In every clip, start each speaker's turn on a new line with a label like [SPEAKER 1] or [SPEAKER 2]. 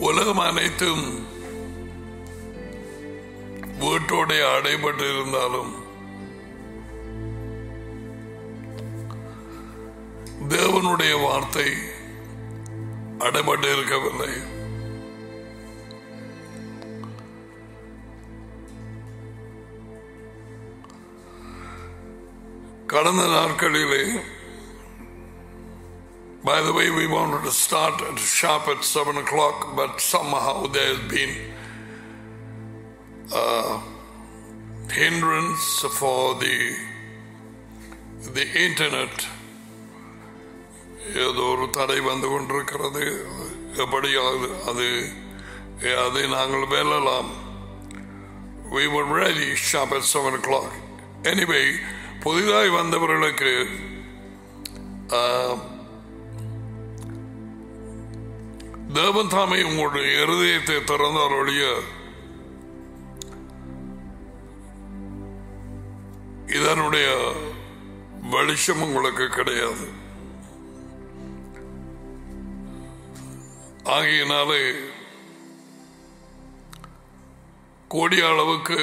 [SPEAKER 1] உலகம் அனைத்தும் வீட்டோட அடைபட்டு இருந்தாலும் தேவனுடைய வார்த்தை அடைபட்டு இருக்கவில்லை கடந்த நாட்களிலே By the way, we wanted to start at sharp at 7 o'clock, but somehow there's been a hindrance for the the internet. ஏதோ ஒரு தடை வந்து கொண்டிருக்கிறது எப்படியாவது அது அதை நாங்கள் வெல்லலாம் we were ready sharp at 7 o'clock. Anyway, புதிதாய் வந்தவர்களுக்கு ஆஹ், தேவன் தாமே உங்களுடைய இருதயத்தை திறந்தால் ஒழிய இதனுடைய வெளிச்சம் உங்களுக்கு கிடையாது ஆகையினாலே கோடிய அளவுக்கு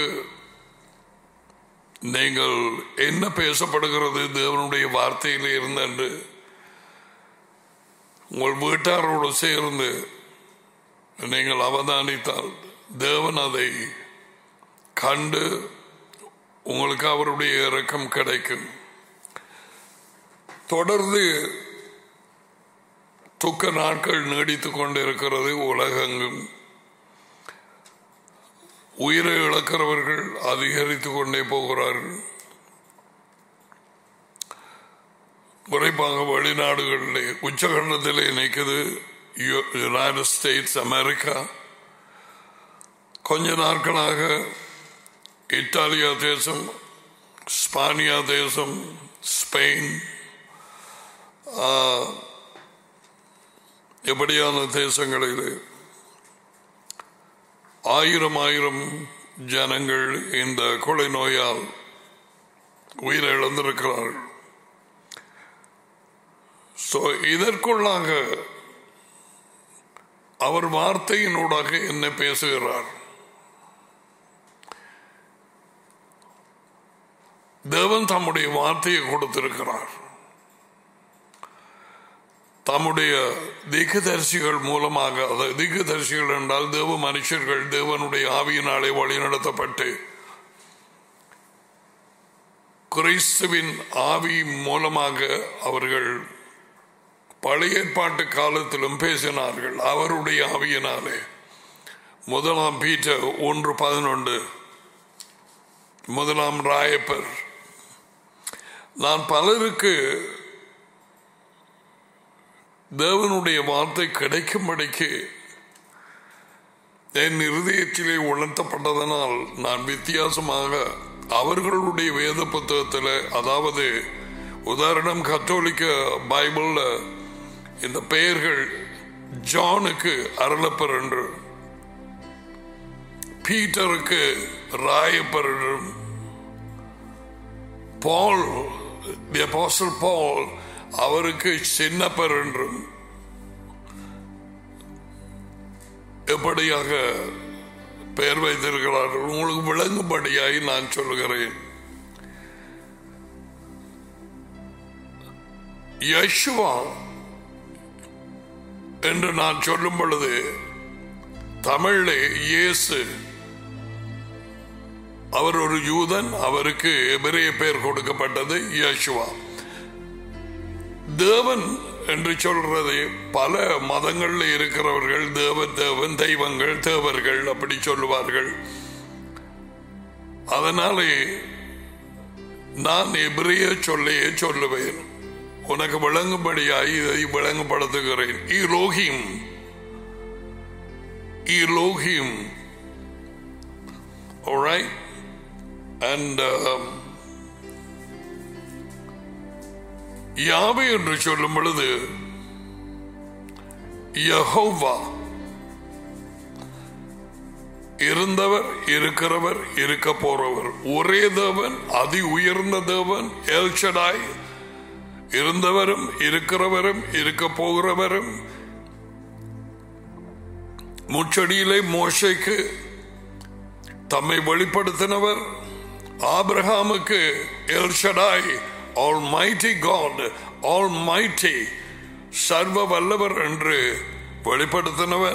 [SPEAKER 1] நீங்கள் என்ன பேசப்படுகிறது தேவனுடைய வார்த்தையிலே இருந்து உங்கள் வீட்டாரோடு சேர்ந்து நீங்கள் அவதானித்தால் தேவன் அதை கண்டு உங்களுக்கு அவருடைய இரக்கம் கிடைக்கும் தொடர்ந்து துக்க நாட்கள் நீடித்துக் கொண்டிருக்கிறது உலகெங்கும் உயிரை இழக்கிறவர்கள் அதிகரித்துக் கொண்டே போகிறார்கள் குறிப்பாக வெளிநாடுகளிலே உச்சகண்டத்திலே நிற்குது யு- யுனைடெட் ஸ்டேட்ஸ் அமெரிக்கா கொஞ்ச நாட்களாக இத்தாலியா தேசம் ஸ்பானியா தேசம் ஸ்பெயின் ஆ, எப்படியான தேசங்களிலே ஆயிரம் ஆயிரம் ஜனங்கள் இந்த கொலை நோயால் உயிரிழந்திருக்கிறார்கள் So, இதற்குள்ளாக அவர் வார்த்தையினூடாக என்ன பேசுகிறார் தேவன் தம்முடைய வார்த்தையை கொடுத்திருக்கிறார் தம்முடைய திக்குதரிசிகள் மூலமாக அதாவது திக்குதரிசிகள் என்றால் தேவ மனுஷர்கள் தேவனுடைய ஆவியினாலே வழிநடத்தப்பட்டு கிறிஸ்துவின் ஆவி மூலமாக அவர்கள் பழைய ஏற்பாட்டு காலத்திலும் பேசினார்கள் அவருடைய ஆவியினாலே முதலாம் பீட்டர் ஒன்று பதினொன்று முதலாம் ராயப்பர் நான் பலருக்கு தேவனுடைய வார்த்தை கிடைக்கும்படிக்கு என் இருதயத்திலே உணர்த்தப்பட்டதனால் நான் வித்தியாசமாக அவர்களுடைய வேத புத்தகத்தில் அதாவது உதாரணம் கத்தோலிக்க பைபிள்ல இந்த பெயர்கள் ஜானுக்கு அருளப்பர் என்று பீட்டருக்கு ராயப்பர் என்றும் பால் தி அபாஸ்டல் பால் அவருக்கு சின்னப்பர் என்றும் எப்படியாக பெயர் வைத்திருக்கிறார்கள் உங்களுக்கு விளங்கும்படியாய் நான் சொல்கிறேன் யஷ்வா என்று நான் சொல்லும் பொழுது தமிழே இயேசு அவர் ஒரு யூதன் அவருக்கு எபிரேய பெயர் கொடுக்கப்பட்டது யேசுவா தேவன் என்று சொல்றது பல மதங்கள்ல இருக்கிறவர்கள் தேவன் தேவன் தெய்வங்கள் தேவர்கள் அப்படி சொல்லுவார்கள் அதனாலே நான் எபிரேய சொல்லையே சொல்லுவேன் உனக்கு விளங்கும்படியாய் இதை விளங்குபடுத்துகிறேன் ஈலோகிம் ஈலோகிம் alright and um, யாவே என்று சொல்லும் பொழுது யஹோவா இருந்தவர் இருக்கிறவர் இருக்க போறவர் ஒரே தேவன் அதி உயர்ந்த தேவன் எல்ஷடாய் இருந்தவரும் இருக்கிறவரும் இருக்க போகிறவரும் முச்சடியிலே மோசைக்கு தம்மை வெளிப்படுத்தினவர் ஆபிரகாமுக்கு El Shaddai almighty God almighty சர்வ வல்லவர் என்று வெளிப்படுத்தினவர்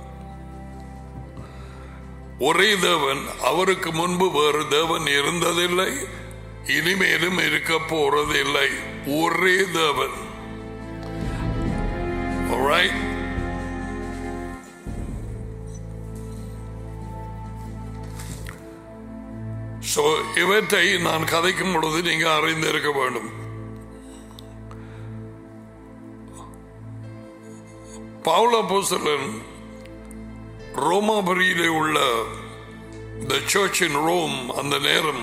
[SPEAKER 1] ஒரே தேவன் அவருக்கு முன்பு வேறு தேவன் இருந்ததில்லை இனிமேலும் இருக்க போறதில்லை ஒரே தேவன் Alright? So, இவற்றை நான் கதைக்கும் பொழுது நீங்க அறிந்திருக்க வேண்டும் பவுல போசலன் ரோமாபுரியிலே உள்ள த சர்ச் இன் ரோம் அந்த நேரம்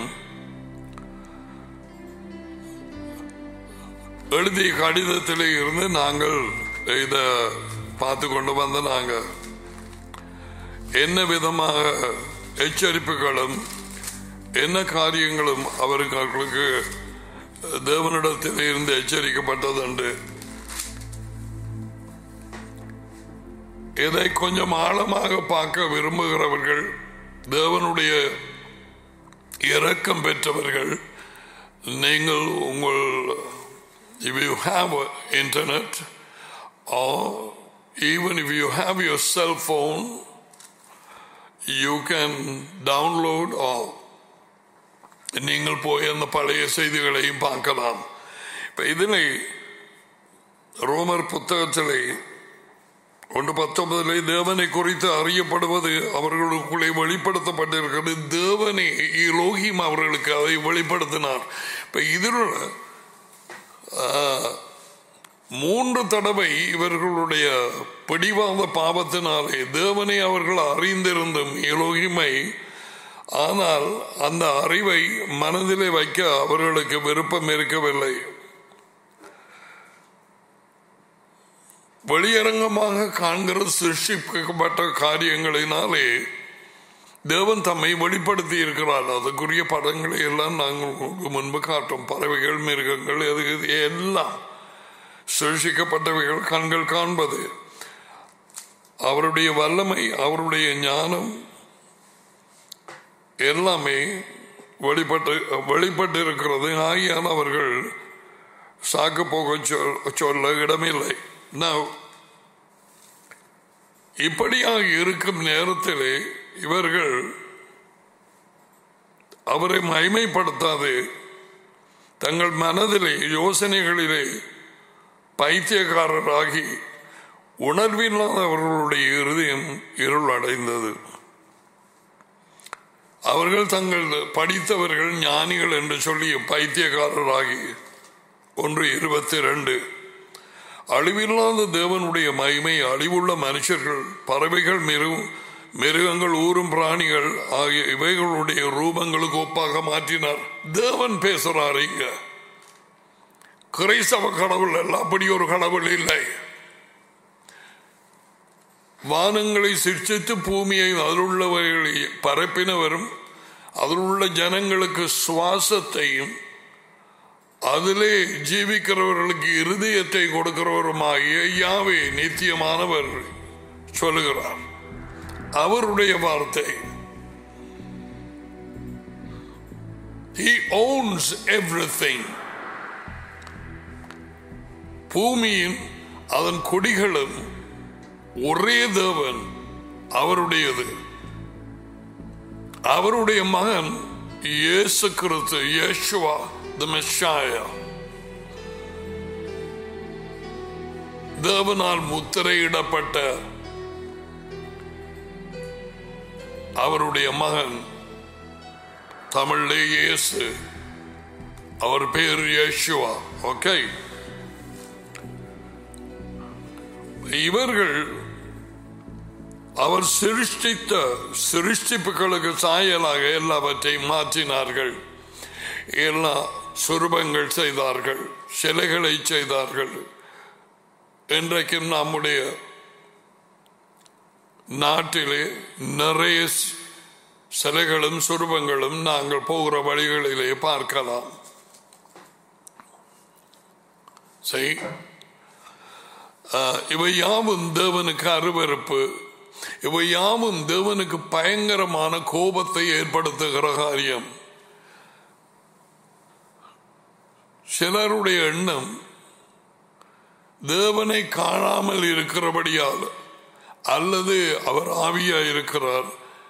[SPEAKER 1] எழுதிய கடிதத்திலே இருந்து நாங்கள் இத பார்த்து கொண்டு வந்த நாங்க என்ன விதமாக எச்சரிப்புகளும் என்ன காரியங்களும் அவர்களுக்கு தேவனிடத்தில் இருந்து எச்சரிக்கப்பட்டது என்று இதை கொஞ்சம் ஆழமாக பார்க்க விரும்புகிறவர்கள் தேவனுடைய இரக்கம் பெற்றவர்கள் நீங்கள் உங்கள் if you have internet or even if you have your cell phone you can download or நீங்கள் போய் அந்த பழைய செய்திகளையும் பார்க்கலாம் இப்ப இதில் ரோமர் புத்தகத்திலே ஒன்று பத்தொன்பதிலே தேவனை குறித்து அறியப்படுவது அவர்களுக்குள்ளே வெளிப்படுத்தப்பட்டிருக்கிறது தேவனே லோகியம் அவர்களுக்கு அதை வெளிப்படுத்தினார் இப்ப இதில் மூன்று தடவை இவர்களுடைய பிடிவாத பாவத்தினாலே தேவனை அவர்கள் அறிந்திருந்தும் எலோகிமை ஆனால் அந்த அறிவை மனதிலே வைக்க அவர்களுக்கு விருப்பம் இருக்கவில்லை வெளியரங்கமாக காண்கிற சிருஷ்டிக்கப்பட்ட காரியங்களினாலே தேவன் தம்மை வெளிப்படுத்தி இருக்கிறார் அதுக்குரிய படங்களை எல்லாம் நாங்கள் உங்களுக்கு முன்பு காட்டும் பறவைகள் மிருகங்கள் எது இது எல்லாம் சிருஷிக்கப்பட்டவைகள் கண்கள் காண்பது அவருடைய வல்லமை அவருடைய ஞானம் எல்லாமே வெளிப்பட்டு வெளிப்பட்டு இருக்கிறது ஆகியால் அவர்கள் சாக்கு போக சொல்ல இடமில்லை நான் இப்படியாக இருக்கும் நேரத்திலே இவர்கள் அவரை மகிமைப்படுத்தாது தங்கள் மனதிலே யோசனைகளிலே பைத்தியக்காரராகி உணர்வில்லாதவர்களுடைய இருதயம் இருள் அடைந்தது அவர்கள் தங்கள் படித்தவர்கள் ஞானிகள் என்று சொல்லி பைத்தியக்காரராகி ஒன்று இருபத்தி ரெண்டு அழிவில்லாத தேவனுடைய மகிமை அழிவுள்ள மனுஷர்கள் பறவைகள் மிருகம் மிருகங்கள் ஊரும் பிராணிகள் ஆகிய இவைகளுடைய ரூபங்களுக்கு ஒப்பாக மாற்றினார் தேவன் பேசுறார் இங்க கிரைஸ்தவ கடவுள் எல்லாம் அப்படி ஒரு கடவுள் இல்லை வானங்களை சிருஷ்டித்து பூமியை அதிலுள்ளவர்களை பரப்பினவரும் அதிலுள்ள ஜனங்களுக்கு சுவாசத்தையும் அதிலே ஜீவிக்கிறவர்களுக்கு இருதயத்தை கொடுக்கிறவருமாகிய யாவே நித்தியமானவர் சொல்லுகிறார் அவருடைய வார்த்தை He owns everything. பூமியின் அதன் கொடிகளும் ஒரே தேவன் அவருடையது அவருடைய மகன் இயேசு கிறிஸ்து இயேசுவா த மெஷாயா தேவனால் முத்திரையிடப்பட்ட அவருடைய மகன் தமிழிலே இயேசு அவர் பேர் இயேசுவா ஓகே இவர்கள் அவர் சிருஷ்டித்த சிருஷ்டிப்புகளுக்கு சாயலாக எல்லாவற்றையும் மாற்றினார்கள் எல்லா சுரூபங்கள் செய்தார்கள் சிலைகளை செய்தார்கள் இன்றைக்கும் நம்முடைய நாட்டிலே நிறைய சிலைகளும் சுரூபங்களும் நாங்கள் போகிற வழிகளிலே பார்க்கலாம் செய் இவை யாவும் தேவனுக்கு அருவறுப்பு இவை யாவும் தேவனுக்கு பயங்கரமான கோபத்தை ஏற்படுத்துகிற காரியம் சிலருடைய எண்ணம் தேவனை காணாமல் இருக்கிறபடியால் அல்லது அவர் ஆவியா இருக்கிறார்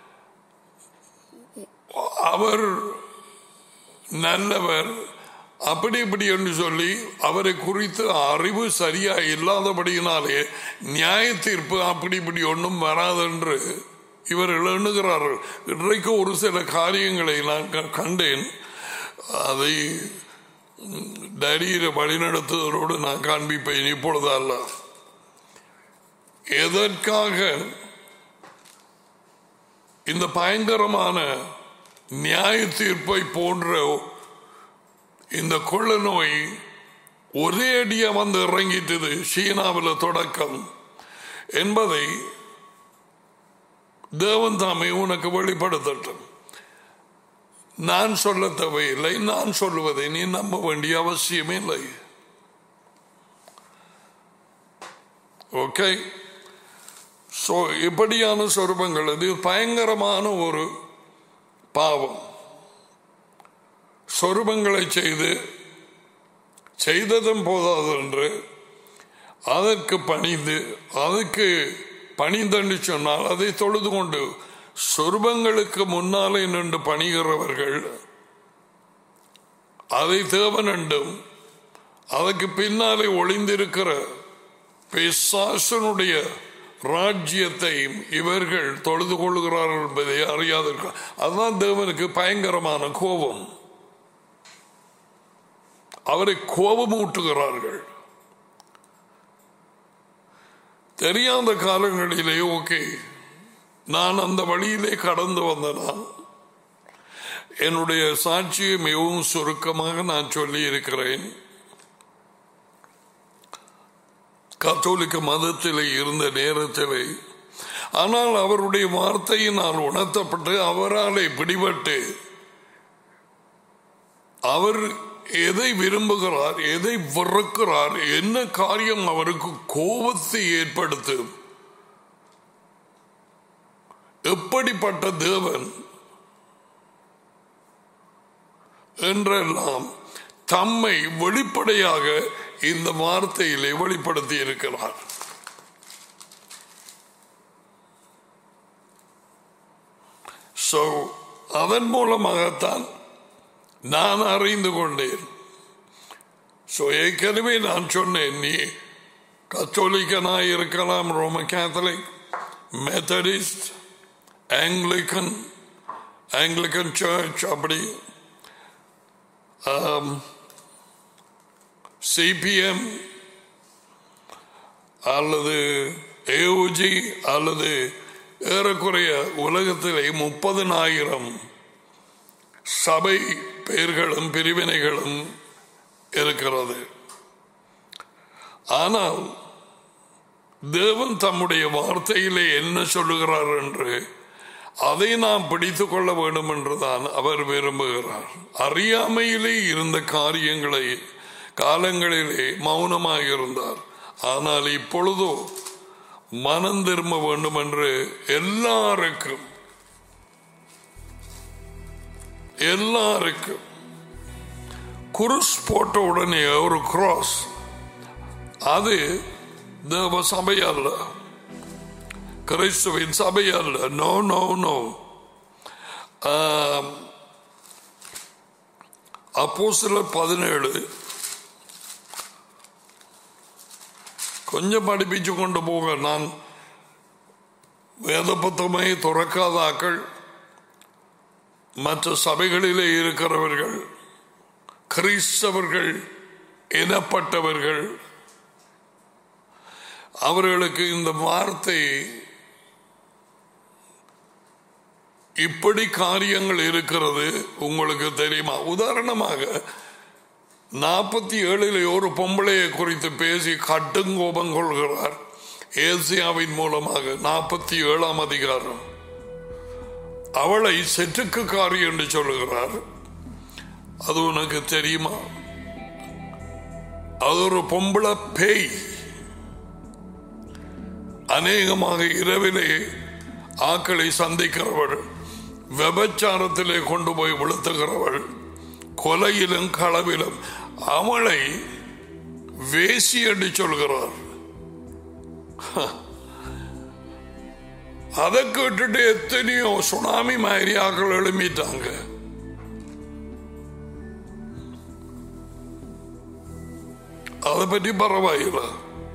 [SPEAKER 1] அவர் நல்லவர் அப்படி இப்படி என்று சொல்லி அவரை குறித்து அறிவு சரியா இல்லாதபடியினாலே நியாய தீர்ப்பு அப்படி இப்படி ஒன்றும் வராதென்று இவர்கள் எண்ணுகிறார்கள் இன்றைக்கு ஒரு சில காரியங்களை நான் க- கண்டேன் அதை டரீரை வழிநடத்துவதோடு நான் காண்பிப்பேன் இப்பொழுது அல்ல எதற்காக இந்த பயங்கரமான நியாய தீர்ப்பை போன்ற இந்த கொள்ள நோய் ஒரே அடியா வந்து இறங்கிட்டது சீனாவில் தொடக்கம் என்பதை தேவன் தாமே உனக்கு வெளிப்படுத்தட்டும் நான் சொல்ல தேவையில்லை நான் சொல்லுவதை நீ நம்ப வேண்டிய அவசியமே இல்லை ஓகே ஸோ இப்படியான சொருபங்கள் இது பயங்கரமான ஒரு பாவம் சொருபங்களை செய்து செய்ததும் போதாது என்று அதற்கு பணிந்து அதுக்கு பணிந்தென்று சொன்னால் அதை தொழுது கொண்டு சொருபங்களுக்கு முன்னாலே நின்று பணிகிறவர்கள் அதை தேவன் என்றும் அதற்கு பின்னாலே ஒளிந்திருக்கிற பிசாசனுடைய ராஜ்யத்தையும் இவர்கள் தொழுது கொள்கிறார்கள் என்பதை அறியாதிருக்க அதுதான் தேவனுக்கு பயங்கரமான கோபம் அவரை கோபமூட்டுகிறார்கள் தெரியாத காலங்களிலே ஓகே நான் அந்த வழியிலே கடந்து வந்தனா என்னுடைய சாட்சியை மிகவும் சுருக்கமாக நான் சொல்லி இருக்கிறேன் கத்தோலிக்க மதத்திலே இருந்த நேரத்திலே ஆனால் அவருடைய வார்த்தையினால் உணர்த்தப்பட்டு அவராலே பிடிபட்டு அவர் எதை விரும்புகிறார் எதை வெறுக்கிறார் என்ன காரியம் அவருக்கு கோபத்தை ஏற்படுத்தும் எப்படிப்பட்ட தேவன் என்றெல்லாம் தம்மை வெளிப்படையாக இந்த வார்த்தையிலே வெளிப்படுத்தி இருக்கிறார் So, அதன் மூலமாகத்தான் நான் அறிந்து கொண்டேன் ஸோ ஏற்கனவே நான் சொன்னேன் நீ கத்தோலிக்கனாய் இருக்கலாம் ரோம catholic methodist anglican anglican church அப்படி சிபிஎம் அல்லது ஏஓஜி அல்லது ஏறக்குறைய உலகத்திலே முப்பதனாயிரம் சபை பெயர்களும் பிரிவினைகளும் இருக்கிறது ஆனால் தேவன் தம்முடைய வார்த்தையிலே என்ன சொல்லுகிறார் என்று அதை நாம் பிடித்துக் கொள்ள வேண்டும் என்றுதான் அவர் விரும்புகிறார் அறியாமையிலே இருந்த காரியங்களை காலங்களிலே மௌனமாக இருந்தார் ஆனால் இப்பொழுதோ மனம் திரும்ப வேண்டும் என்று எல்லாருக்கும் எல்லாருக்கும் குருஸ் போட்ட உடனே ஒரு கிராஸ் அது தேவ சபை அல்ல கிறிஸ்துவின் சபை அல்ல நோ நோ நோ அப்போ சில பதினேழு கொஞ்சம் படிப்பிச்சு கொண்டு போக நான் வேத புத்தகமே துறக்காத ஆக்கள் மற்ற சபைகளிலே இருக்கிறவர்கள் கிறிஸ்தவர்கள் எனப்பட்டவர்கள் அவர்களுக்கு இந்த வார்த்தை இப்படி காரியங்கள் இருக்கிறது உங்களுக்கு தெரியுமா உதாரணமாக நாற்பத்தி ஏழில் ஒரு பொம்பளையை குறித்து பேசி கட்டுங்கோபம் கொள்கிறார் ஏசியாவின் மூலமாக நாற்பத்தி ஏழாம் அதிகாரம் அவளை செற்றுக்குக்காரி என்று சொல்லுகிறார் அது உனக்கு தெரியுமா அது ஒரு பொம்பளை பேய் அநேகமாக இரவிலே ஆக்களை சந்திக்கிறவள் விபச்சாரத்திலே கொண்டு போய் விழுத்துகிறவள் கொலையிலும் களவிலும் அவளை வேசி என்று சொல்கிறார் அதை கேட்டுட்டு எத்தனையோ சுனாமி மாதிரி ஆக்கள் எழுப்பிட்டாங்க அதை பற்றி பரவாயில்லை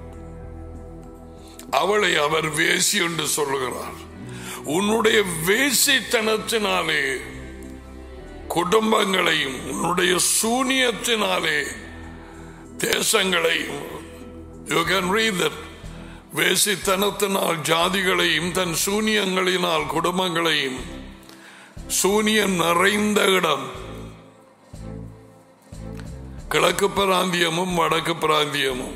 [SPEAKER 1] அவளை அவர் வேசி என்று சொல்லுகிறார் உன்னுடைய வேசித்தனத்தினாலே குடும்பங்களையும் உன்னுடைய சூனியத்தினாலே தேசங்களையும் யூ கேன் ரீட் தட் வேசித்தனத்தினால் ஜாதிகளையும் தன் சூனியங்களினால் குடும்பங்களையும் சூனியம் நிறைந்த இடம் கிழக்கு பிராந்தியமும் வடக்கு பிராந்தியமும்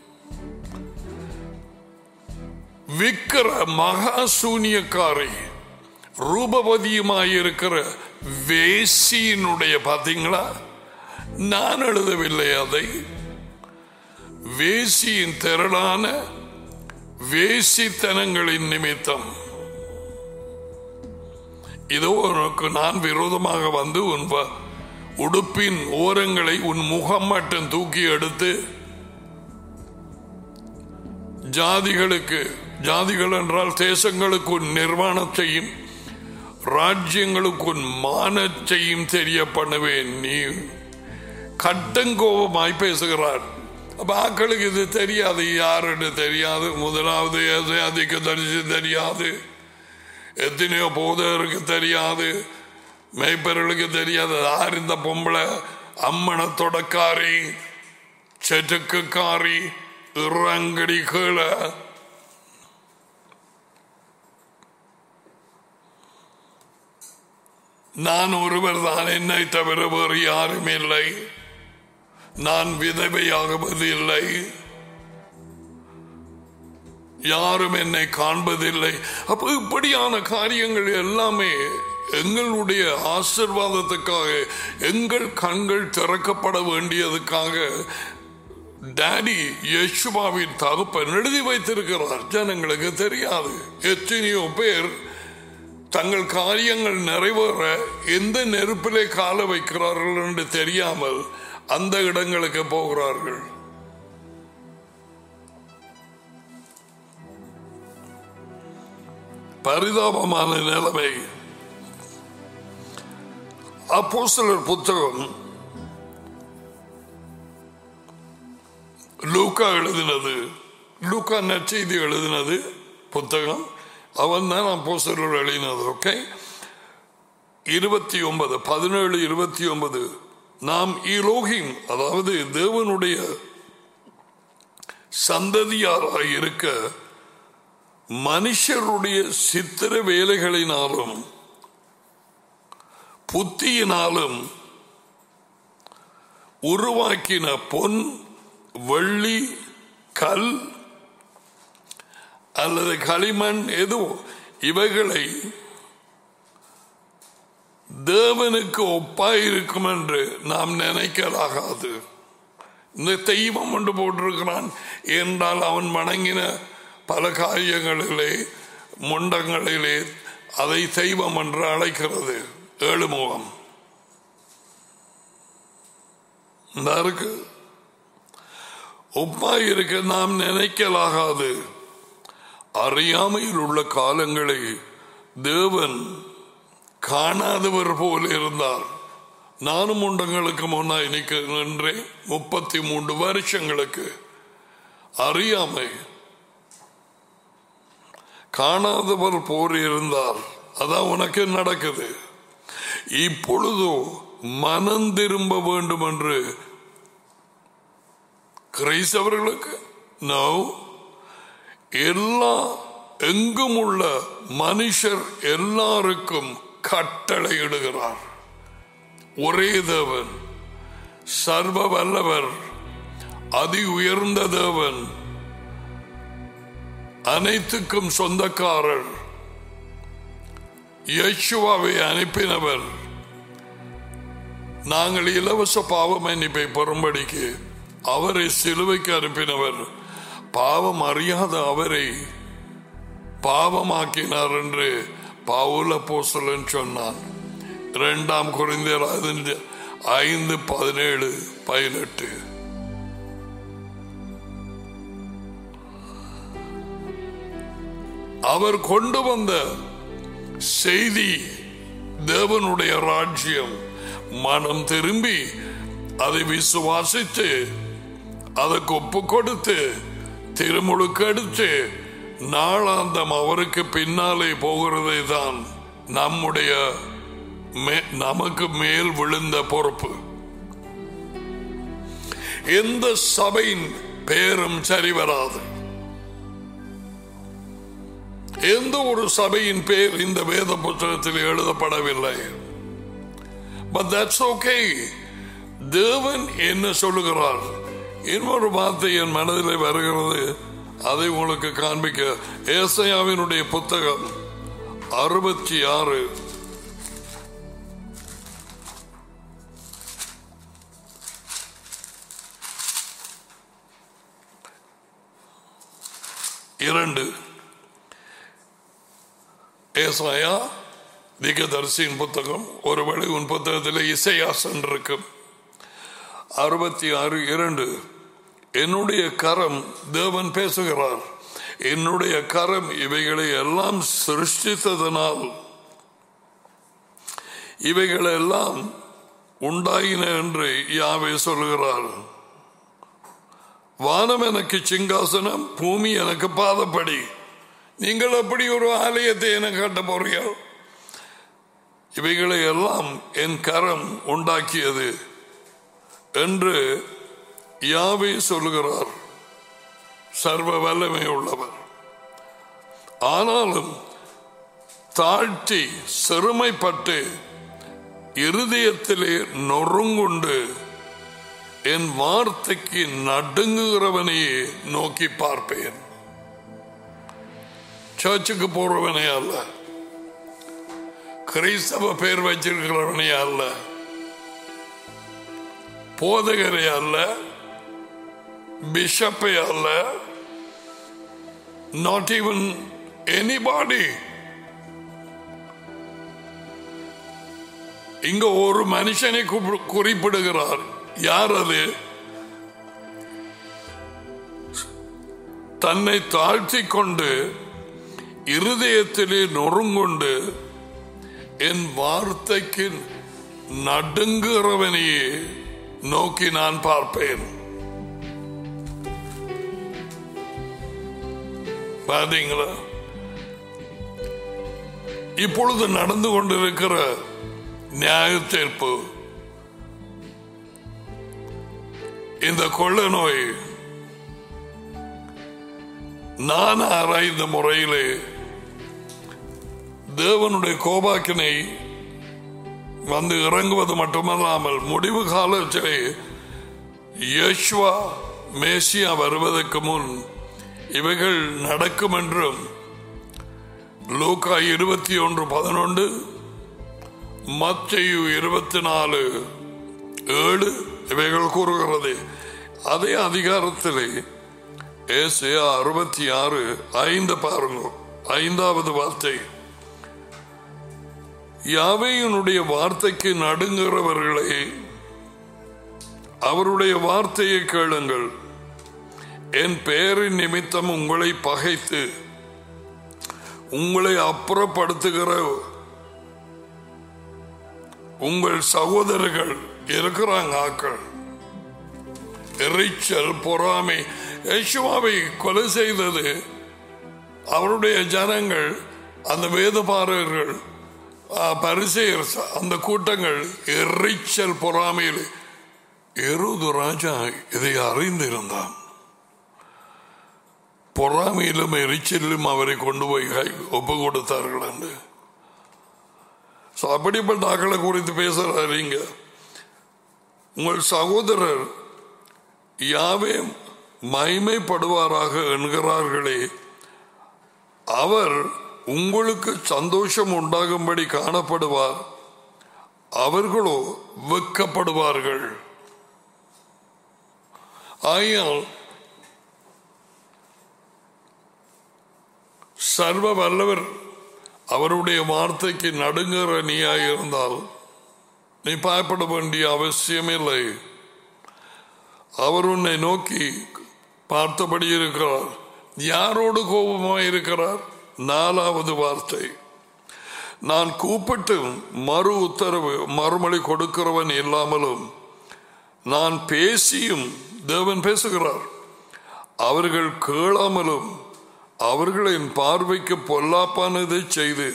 [SPEAKER 1] விக்கிற மகா சூனியக்காரை ரூபவதியுமாயிருக்கிற வேசியினுடைய பாத்தீங்களா நான் எழுதவில்லை அதை வேசியின் திரளான வேசித்தனங்களின் நிமித்தம் இதோ உனக்கு நான் விரோதமாக வந்து உன் வ- உடுப்பின் ஓரங்களை உன் முகம் மட்டும் தூக்கி எடுத்து ஜாதிகளுக்கு ஜாதிகள் என்றால் தேசங்களுக்கு உன் நிர்வாணத்தையும் ராஜ்யங்களுக்கு உன் மானத்தையும் தெரிய பண்ணுவேன் நீ கட்டங்கோபமாய் பேசுகிறார் அப்ப ஆக்களுக்கு இது தெரியாது யாருன்னு தெரியாது முதலாவது எது அதிக தரிசி தெரியாது எத்தனையோ போதகருக்கு தெரியாது மெய்ப்பர்களுக்கு தெரியாது யார் இந்த பொம்பளை அம்மன தொடக்காரி செட்டுக்குக்காரி இறங்கடி கீழே நான் ஒருவர் தான் என்னை தவிர வேறு யாரும் இல்லை நான் விதவையாகுவது இல்லை யாரும் என்னை காண்பதில்லை அப்ப இப்படியான காரியங்கள் எல்லாமே எங்களுடைய ஆசிர்வாதத்துக்காக எங்கள் கண்கள் திறக்கப்பட வேண்டியதுக்காக டாடி யேசுவாவின் தகப்பன் எழுதி வைத்திருக்கிறார் ஜனங்களுக்கு தெரியாது எத்தனையோ பேர் தங்கள் காரியங்கள் நிறைவேற எந்த நெருப்பிலே கால வைக்கிறார்கள் என்று தெரியாமல் அந்த இடங்களுக்கு போகிறார்கள் பரிதாபமான நிலைமை அப்போஸ்தலர் புத்தகம் லூக்கா எழுதினது லூக்கா நற்செய்தி எழுதினது புத்தகம் அவன் தான் அப்போஸ்தலர் எழுதினது ஓகே இருபத்தி ஒன்பது பதினேழு இருபத்தி ஒன்பது நாம் இலோகிம் அதாவது தேவனுடைய சந்ததியாராய் இருக்க மனுஷருடைய சித்திர வேலைகளினாலும் புத்தியினாலும் உருவாக்கின பொன் வெள்ளி கல் அல்லது களிமண் எதுவோ இவைகளை தேவனுக்கு ஒப்பாயிருக்கும் என்று நாம் நினைக்கலாகாது இந்த தெய்வம் ஒன்று போட்டிருக்கிறான் என்றால் அவன் வணங்கின பல காரியங்களிலே முண்டங்களிலே அதை தெய்வம் என்று அழைக்கிறது ஏழுமுகம் இந்த இருக்கு ஒப்பாய் இருக்க நாம் நினைக்கலாகாது அறியாமையில் உள்ள காலங்களை தேவன் காணாதவர் போல் இருந்தார் நானும் முண்டங்களுக்கு முன்னாய் நிற்கின்றேன் முப்பத்தி மூன்று வருஷங்களுக்கு அறியாமை காணாதவர் போர் இருந்தார் அதான் உனக்கு நடக்குது இப்பொழுதோ மனம் திரும்ப வேண்டும் என்று கிரைஸ்தவர்களுக்கு நோ எல்லா எங்கும் உள்ள மனுஷர் எல்லாருக்கும் கட்டளையிடுகிறார் ஒரே தேவன் சர்வ வல்லவர் அதி உயர்ந்த தேவன் அனைத்துக்கும் சொந்தக்காரர் யேசுவாவை அனுப்பினவர் நாங்கள் இலவச பாவ மன்னிப்பை பெறும்படிக்கு அவரை சிலுவைக்கு அனுப்பினவர் பாவம் அறியாத அவரை பாவமாக்கினார் என்று பவுல போசலன் சொன்னான் இரண்டாம் குறைந்தர் ஐந்து பதினேழு பதினெட்டு அவர் கொண்டு வந்த செய்தி தேவனுடைய ராஜ்யம் மனம் திரும்பி அதை விசுவாசித்து அதற்கு ஒப்பு கொடுத்து திருமுழுக்கெடுத்து நாளாந்தம் அவருக்கு பின்னாலே போகிறதை தான் நம்முடைய மே- நமக்கு மேல் விழுந்த பொறுப்பு எந்த சபையின் பேரும் சரி வராது எந்த ஒரு சபையின் பேர் இந்த வேத புத்தகத்தில் எழுதப்படவில்லை பட் தட்ஸ் ஓகே தேவன் என்ன சொல்லுகிறார் இன்னொரு வார்த்தை என் மனதில் வருகிறது அதை உங்களுக்கு காண்பிக்க ஏசையாவினுடைய புத்தகம் அறுபத்தி ஆறு இரண்டு ஏசாயா திகதர்சியின் புத்தகம் ஒருவேளை உன் புத்தகத்தில் இசையாசன் இருக்கும் அறுபத்தி ஆறு இரண்டு என்னுடைய கரம் தேவன் பேசுகிறார் என்னுடைய கரம் இவைகளை எல்லாம் சிருஷ்டித்ததனால் இவைகள் எல்லாம் உண்டாயின என்று யாவே சொல்லுகிறார் வானம் எனக்கு சிங்காசனம் பூமி எனக்கு பாதப்படி நீங்கள் அப்படி ஒரு ஆலயத்தை எனக்கு கட்ட போறீர்கள் இவைகளை எல்லாம் என் கரம் உண்டாக்கியது என்று யாவே சொல்லுகிறார் சர்வ வல்லமை உள்ளவர் ஆனாலும் தாழ்த்தி சிறுமைப்பட்டு இருதயத்திலே நொறுங்குண்டு என் வார்த்தைக்கு நடுங்குகிறவனையே நோக்கி பார்ப்பேன் சர்ச்சுக்கு போறவனே அல்ல கிறிஸ்தவ பேர் வச்சிருக்கிறவனே அல்ல போதகரை அல்ல பிஷப்பை அல்ல நாட் ஈவன் எனிபாடி இங்க ஒரு மனுஷனை குறி- குறிப்பிடுகிறார் யார் அது தன்னை தாழ்த்தி கொண்டு இருதயத்திலே நொறுங்குண்டு என் வார்த்தைக்கு நடுங்குகிறவனையே நோக்கி நான் பார்ப்பேன் பாத்தீங்களா இப்பொழுது நடந்து கொண்டிருக்கிற நியாய தீர்ப்பு இந்த கொள்ள நோய் நான் ஆராய்ந்த முறையிலே தேவனுடைய கோபாக்கினை வந்து இறங்குவது மட்டுமல்லாமல் முடிவு காலத்திலே யேசுவா மேசியா வருவதற்கு முன் இவைகள் நடக்கும் என்றும் லூக்கா இருபத்தி ஒன்று பதினொன்று மத்தையு இருபத்தி நாலு ஏழு இவைகள் கூறுகிறது அதே அதிகாரத்திலே ஏசியா அறுபத்தி ஆறு ஐந்து பாருங்க ஐந்தாவது வார்த்தை யாவையினுடைய வார்த்தைக்கு நடுங்குகிறவர்களே அவருடைய வார்த்தையை கேளுங்கள் என் பெயரின் நிமித்தம் உங்களை பகைத்து உங்களை அப்புறப்படுத்துகிற உங்கள் சகோதரர்கள் இருக்கிறாங்க ஆக்கள் எரிச்சல் பொறாமை யேசுவாவை கொலை செய்தது அவருடைய ஜனங்கள் அந்த வேதபாரகர்கள் பரிசெயர் அந்த கூட்டங்கள் எரிச்சல் பொறாமையில் எருது ராஜா இதை அறிந்திருந்தான் பொறாமையிலும் எரிச்சலிலும் அவரை கொண்டு போய் கை- ஒப்பு கொடுத்தார்கள் என்று So, அப்படிப்பட்ட ஆக்களை குறித்து பேசுறாருங்க உங்கள் சகோதரர் யாவே மைமைப்படுவாராக என்கிறார்களே அவர் உங்களுக்கு சந்தோஷம் உண்டாகும்படி காணப்படுவார் அவர்களோ வெட்கப்படுவார்கள் ஆகையால் சர்வ வல்லவர் அவருடைய வார்த்தைக்கு நடுங்குற நீயாய் இருந்தால் நீ பயப்பட வேண்டிய அவசியமில்லை அவர் உன்னை நோக்கி பார்த்தபடி இருக்கிறார் யாரோடு கோபமாய் இருக்கிறார் நாலாவது வார்த்தை நான் கூப்பிட்டு மறு உத்தரவு மறுமொழி கொடுக்கிறவன் இல்லாமலும் நான் பேசியும் தேவன் பேசுகிறார் அவர்கள் கேளாமலும் அவர்களின் பார்வைக்கு பொல்லாப்பானதை செய்து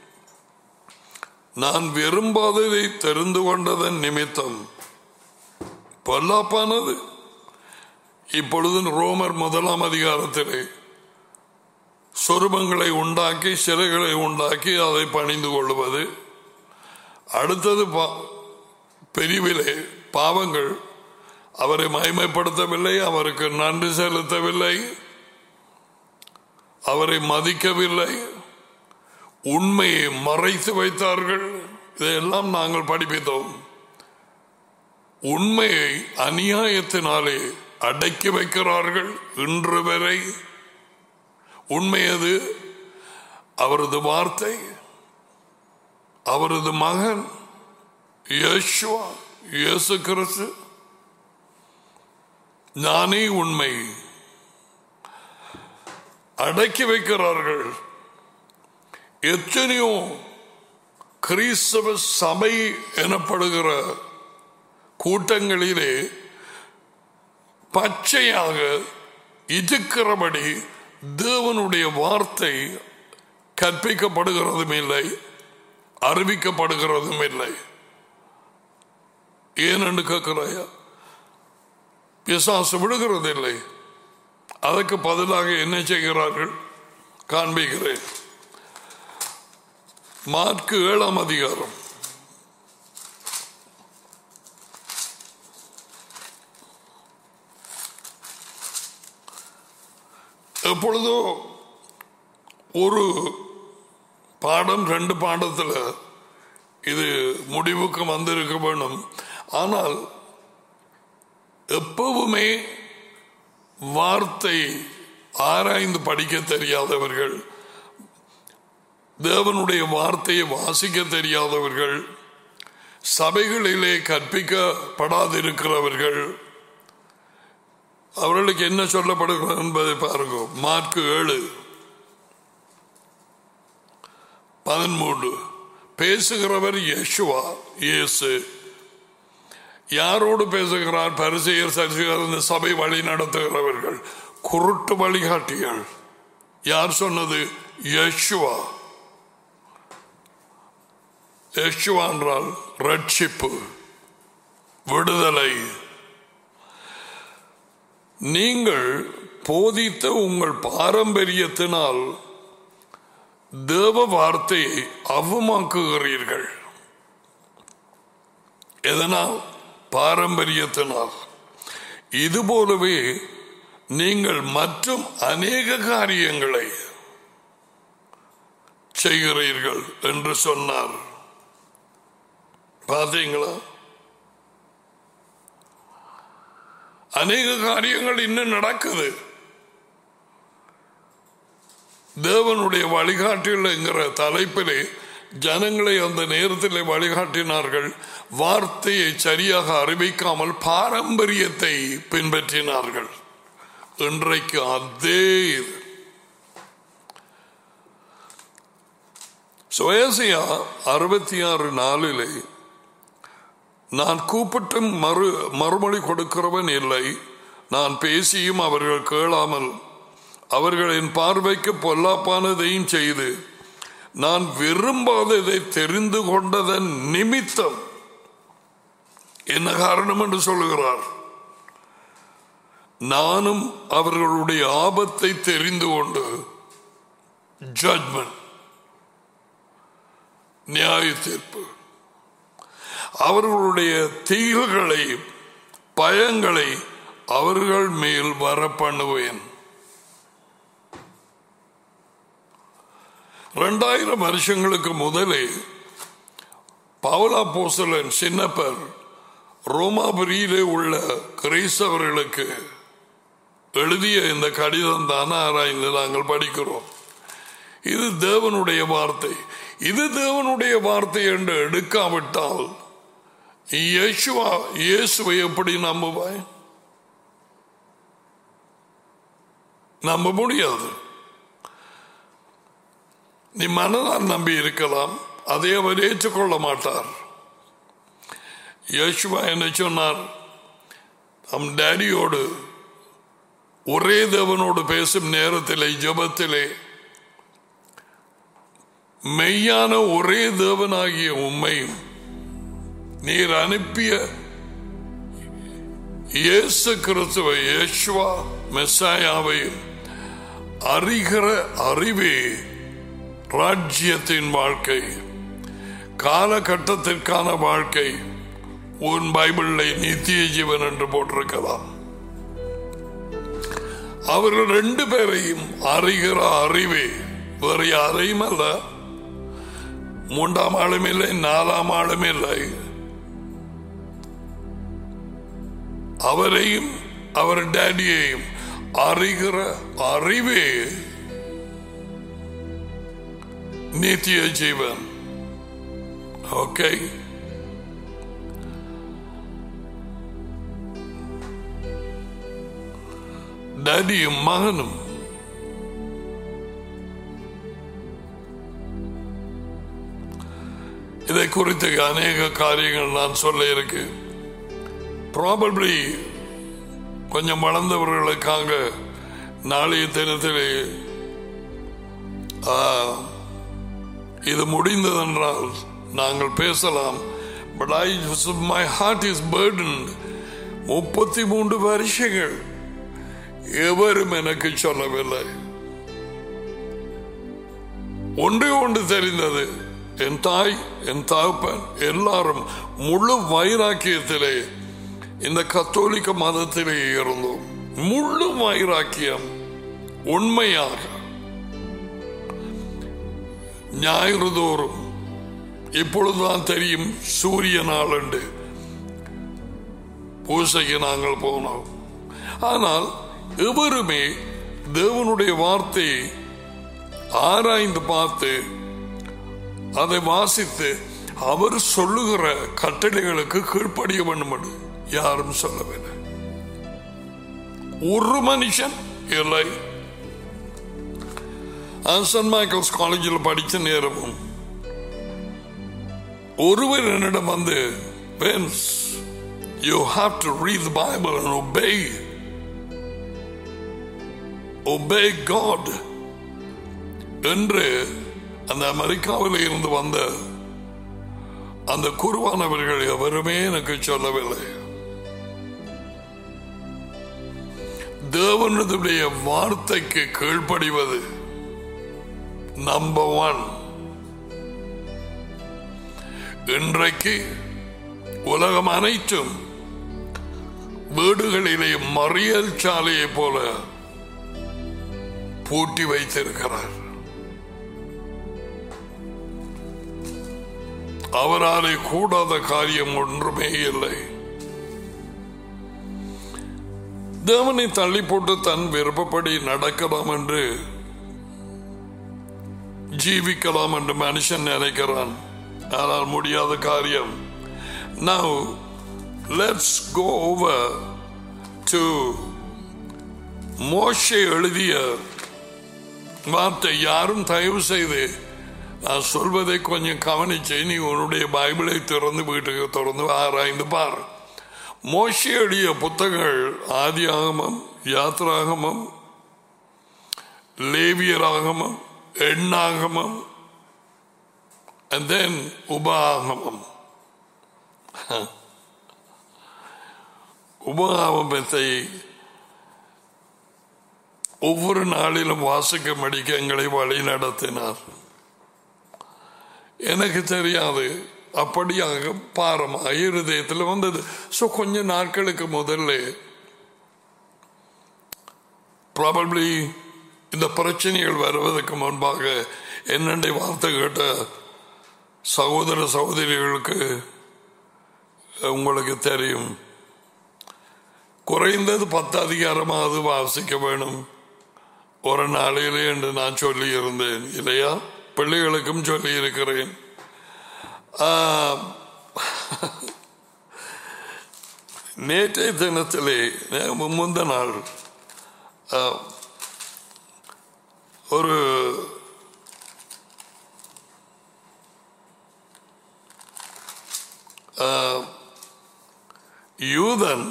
[SPEAKER 1] நான் விரும்பாததை தெரிந்து கொண்டதன் நிமித்தம் பொல்லாப்பானது இப்பொழுது ரோமர் முதலாம் அதிகாரத்திலே சொருபங்களை உண்டாக்கி சிலைகளை உண்டாக்கி அதை பணிந்து கொள்வது அடுத்தது பா- பிரிவிலே பாவங்கள் அவரை மகிமைப்படுத்தவில்லை அவருக்கு நன்றி செலுத்தவில்லை அவரை மதிக்கவில்லை உண்மையை மறைத்து வைத்தார்கள் இதையெல்லாம் நாங்கள் படிப்பித்தோம் உண்மையை அநியாயத்தினாலே அடக்கி வைக்கிறார்கள் இன்று வரை உண்மையது அவரது வார்த்தை அவரது மகன் யேசுவா இயேசு கிறிஸ்து நானே உண்மை அடக்கி வைக்கிறார்கள் எத்தனையோ கிறிஸ்தவ சபை எனப்படுகிற கூட்டங்களிலே பச்சையாக இருக்கிறபடி தேவனுடைய வார்த்தை கற்பிக்கப்படுகிறதும் இல்லை அறிவிக்கப்படுகிறதும் இல்லை ஏனென்று கேட்கிறாயா பிசாசு விடுகிறதில்லை அதற்கு பதிலாக என்ன செய்கிறார்கள் காண்பிக்கிறேன் மார்க்கு ஏழாம் அதிகாரம் எப்பொழுதோ ஒரு பாடம் ரெண்டு பாடத்தில் இது முடிவுக்கு வந்திருக்க வேணும் ஆனால் எப்பவுமே வார்த்தை ஆராய்ந்து படிக்க தெரியாதவர்கள் தேவனுடைய வார்த்தையை வாசிக்க தெரியாதவர்கள் சபைகளிலே கற்பிக்கப்படாதிருக்கிறவர்கள் அவர்களுக்கு என்ன சொல்லப்படுகிறது என்பதை பாருங்க மார்க்கு ஏழு பதிமூன்று பேசுகிறவர் யேசுவா இயேசு யாரோடு பேசுகிறார் பரிசெயர் சரிசெயர் இந்த சபை வழி நடத்துகிறவர்கள் குருட்டு வழிகாட்டிகள் யார் சொன்னது யேசுவா யேசுவா என்றால் ரட்சிப்பு விடுதலை நீங்கள் போதித்த உங்கள் பாரம்பரியத்தினால் தேவ வார்த்தையை அவமாக்குகிறீர்கள் எதனால் பாரம்பரியத்தினால் இதுபோலவே நீங்கள் மற்றும் அநேக காரியங்களை செய்கிறீர்கள் என்று சொன்னார் பார்த்தீங்களா அநேக காரியங்கள் இன்னும் நடக்குது தேவனுடைய வழிகாட்டிகள் என்கிற தலைப்பிலே ஜனங்களை அந்த நேரத்தில் வழிகாட்டினார்கள் வார்த்தையை சரியாக அறிவிக்காமல் பாரம்பரியத்தை பின்பற்றினார்கள் இன்றைக்கு அதே இது. சுயசியா அறுபத்தி ஆறு நாளிலே நான் கூப்பிட்டும் மறு மறுமொழி கொடுக்கிறவன் இல்லை நான் பேசியும் அவர்கள் கேளாமல் அவர்களின் பார்வைக்கு பொல்லாப்பானதையும் செய்து நான் விரும்பாததை தெரிந்து கொண்டதன் நிமித்தம் என்ன காரணம் என்று சொல்லுகிறார் நானும் அவர்களுடைய ஆபத்தை தெரிந்து கொண்டு ஜட்மெண்ட் நியாய தீர்ப்பு அவர்களுடைய தீவுகளை பயங்களை அவர்கள் மேல் வர பண்ணுவேன் ரெண்டாயிரம் வருஷங்களுக்கு முதலே பவுலா போசலன் சின்னப்பர் ரோமாபுரியிலே உள்ள கிறிஸ்தவர்களுக்கு எழுதிய இந்த கடிதம் தானே ஆராய்ந்து நாங்கள் படிக்கிறோம் இது தேவனுடைய வார்த்தை இது தேவனுடைய வார்த்தை என்று எடுக்காவிட்டால் இயேசுவா இயேசுவை எப்படி நம்புவாய் நம்ப முடியாது நீ மனதால் நம்பி இருக்கலாம் அதை அவர் ஏற்றுக்கொள்ள மாட்டார் யேசுவா என்ன சொன்னார் நம் டேடியோடு ஒரே தேவனோடு பேசும் நேரத்திலே ஜபத்திலே மெய்யான ஒரே தேவனாகிய உண்மையும் நீர் அனுப்பிய இயேசு கிறிஸ்துவை யேசுவா மெஸ்ஸாயாவையும் அறிகிற அறிவே ராஜ்யத்தின் வாழ்க்கை காலகட்டத்திற்கான வாழ்க்கை உன் பைபிளில் நித்திய ஜீவன் என்று போட்டிருக்கலாம் அவர்கள் ரெண்டு பேரையும் அறிகிற அறிவே வேறு யாரையும் அல்ல மூன்றாம் ஆளும் இல்லை நாலாம் ஆளும் இல்லை அவரையும் அவர் டேடியையும் அறிகிற அறிவே நித்திய ஜீவன் ஓகே டேடியும் மகனும் இதை குறித்து அநேக காரியங்கள் நான் சொல்ல இருக்கு ப்ராபப்ளி கொஞ்சம் வளர்ந்தவர்களுக்காக நாளைய தினத்திலே ஆ, இது முடிந்ததென்றால் நாங்கள் பேசலாம் but I my heart is burden முப்பத்தி மூன்று வருஷங்கள் எவரும் எனக்கு சொல்லவில்லை ஒன்றே ஒன்று தெரிந்தது என் தாய் என் தகப்பன் எல்லாரும் முழு வைராக்கியத்திலே இந்த கத்தோலிக்க மதத்திலே இருந்தோம் முழு வைராக்கியம் உண்மையாக ஞாயிறு தோறும் இப்பொழுதுதான் தெரியும் சூரிய நாளண்டு பூசைக்கு நாங்கள் போனோம் ஆனால் எவருமே தேவனுடைய வார்த்தையை ஆராய்ந்து பார்த்து அதை வாசித்து அவர் சொல்லுகிற கட்டளைகளுக்கு கீழ்ப்படிய வேண்டும் என்று யாரும் சொல்லவில்லை ஒரு மனுஷன் இல்லை நான் சென்ட் மைக்கேல்ஸ் காலேஜில் படித்த நேரமும் ஒருவர் என்னிடம் வந்து Vince, you have to read the Bible and obey. Obey God. என்று அந்த அமெரிக்காவில் இருந்து வந்த அந்த குருவானவர்கள் எவருமே எனக்கு சொல்லவில்லை தேவனுடைய வார்த்தைக்கு கீழ்ப்படிவது நம்பர் ஒன் இன்றைக்கு உலகம் அனைத்தும் வீடுகளிலே மறியல் சாலையை போல பூட்டி வைத்திருக்கிறார் அவராலே கூடாத காரியம் ஒன்றுமே இல்லை தேவனை தள்ளி போட்டு தன் விருப்பப்படி நடக்கலாம் என்று ஜீவிக்கலாம் என்று மனுஷன் நினைக்கிறான் ஆனால் முடியாத காரியம் Now, let's go over to Moshe எழுதிய வார்த்தை யாரும் தயவு செய்து நான் சொல்வதை கொஞ்சம் கவனிச்சு நீ உன்னுடைய பைபிளை திறந்து வீட்டுக்கு திறந்து ஆராய்ந்து பார் மோஷே எழுதிய புத்தகங்கள் ஆதி ஆகமம் யாத்ராகமம் லேவியராகமம் எண்ணாகமம் and then உபாகமம் உபகாமத்தை ஒவ்வொரு நாளிலும் வாசிக்க மடிக்க எங்களை வழி நடத்தினார் எனக்கு தெரியாது அப்படியாக பாரமாக இருதயத்தில் வந்தது ஸோ கொஞ்ச நாட்களுக்கு முதல்ல ப்ராபப்ளி இந்த பிரச்சனைகள் வருவதற்கு முன்பாக என்னென்ன வார்த்தை கேட்ட சகோதர சகோதரிகளுக்கு உங்களுக்கு தெரியும் குறைந்தது பத்து அதிகாரமாவது வாசிக்க வேணும் ஒரு நாளிலே என்று நான் சொல்லி இருந்தேன் இல்லையா பிள்ளைகளுக்கும் சொல்லி இருக்கிறேன் நேற்றைய தினத்திலே முந்த நாள் ஆ, ஒரு ஆ, யூதன்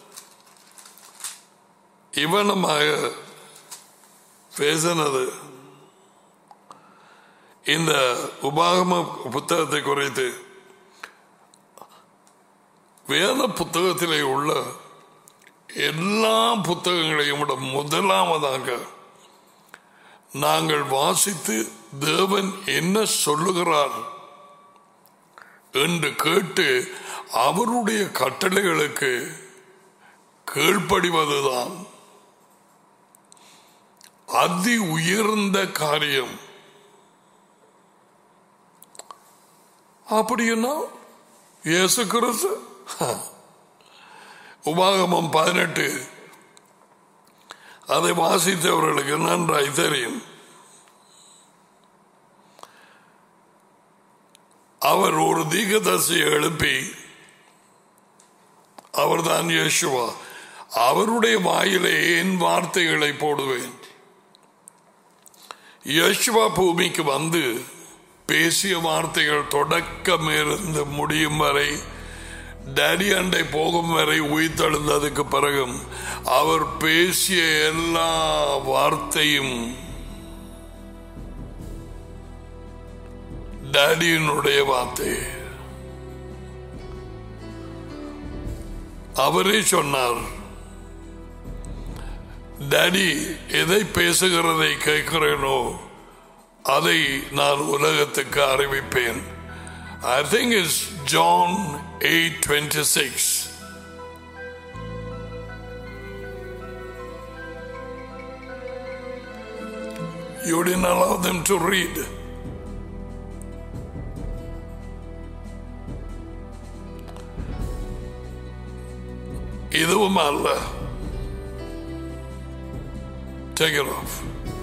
[SPEAKER 1] இவனமாக பேசினது இந்த உபாகம புத்தகத்தை குறித்து வேத புத்தகத்திலே உள்ள எல்லா புத்தகங்களையும் விட முதலாவதாக நாங்கள் வாசித்து தேவன் என்ன சொல்லுகிறார் என்று கேட்டு அவருடைய கட்டளைகளுக்கு கீழ்ப்படிவதுதான் அதி உயர்ந்த காரியம் அப்படின்னா இயேசு கிறிஸ்து உபாகமம் பதினெட்டு அதை வாசித்தவர்களுக்கு நன்றாய் தெரியும் அவர் ஒரு தீகதர்சியை எழுப்பி அவர்தான் யேசுவா அவருடைய வாயிலே என் வார்த்தைகளை போடுவேன் யேசுவா பூமிக்கு வந்து பேசிய வார்த்தைகள் தொடக்கம் இருந்து முடியும் வரை டேடி அண்டை போகும் வரை உயிர்த்தெழுந்ததுக்கு பிறகும் அவர் பேசிய எல்லா வார்த்தையும் டேடியினுடைய வார்த்தை அவரே சொன்னார் டேடி எதை பேசுகிறதை கேட்கிறேனோ அதை நான் உலகத்துக்கு அறிவிப்பேன் I think it's John 8:26. You didn't allow them to read. இதுவும் அல்ல Take it off.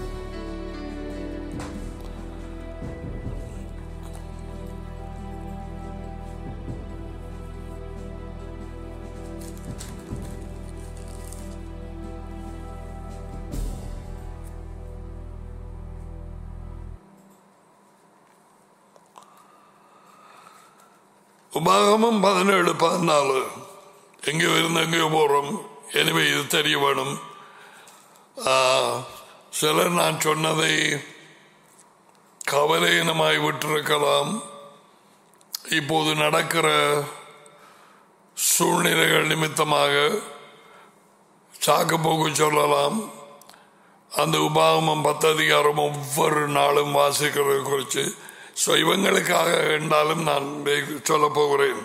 [SPEAKER 1] உபாகமம் பதினேழு பதினாலு எங்கேயோ இருந்து எங்கேயோ போறோம் எனவே இது தெரிய வேணும் ஆ, சிலர் நான் சொன்னதை கவலையினமாய் விட்டிருக்கலாம் இப்போது நடக்கிற சூழ்நிலைகள் நிமித்தமாக சாக்கு போக்கு சொல்லலாம் அந்த உபாகமம் பத்து அதிகாரம் ஒவ்வொரு நாளும் வாசிக்கிறது குறித்து ஸோ இவங்களுக்காக என்றாலும் நான் சொல்ல போகிறேன்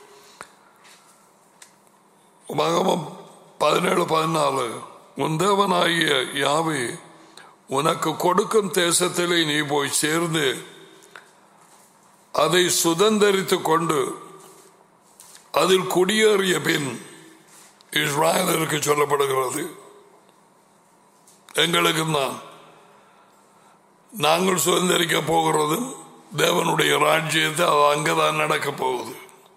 [SPEAKER 1] உபாகமம் பதினேழு பதினாலு உன் தேவனாகிய யாவே உனக்கு கொடுக்கும் தேசத்திலே நீ போய் சேர்ந்து அதை சுதந்தரித்துக் கொண்டு அதில் குடியேறிய பின் இஸ்ராயலருக்கு சொல்லப்படுகிறது எங்களுக்கும் தான் நாங்கள் சுதந்திரிக்க போகிறதும் தேவனுடைய ராஜ்யத்தை அது அங்கதான் நடக்க போகுது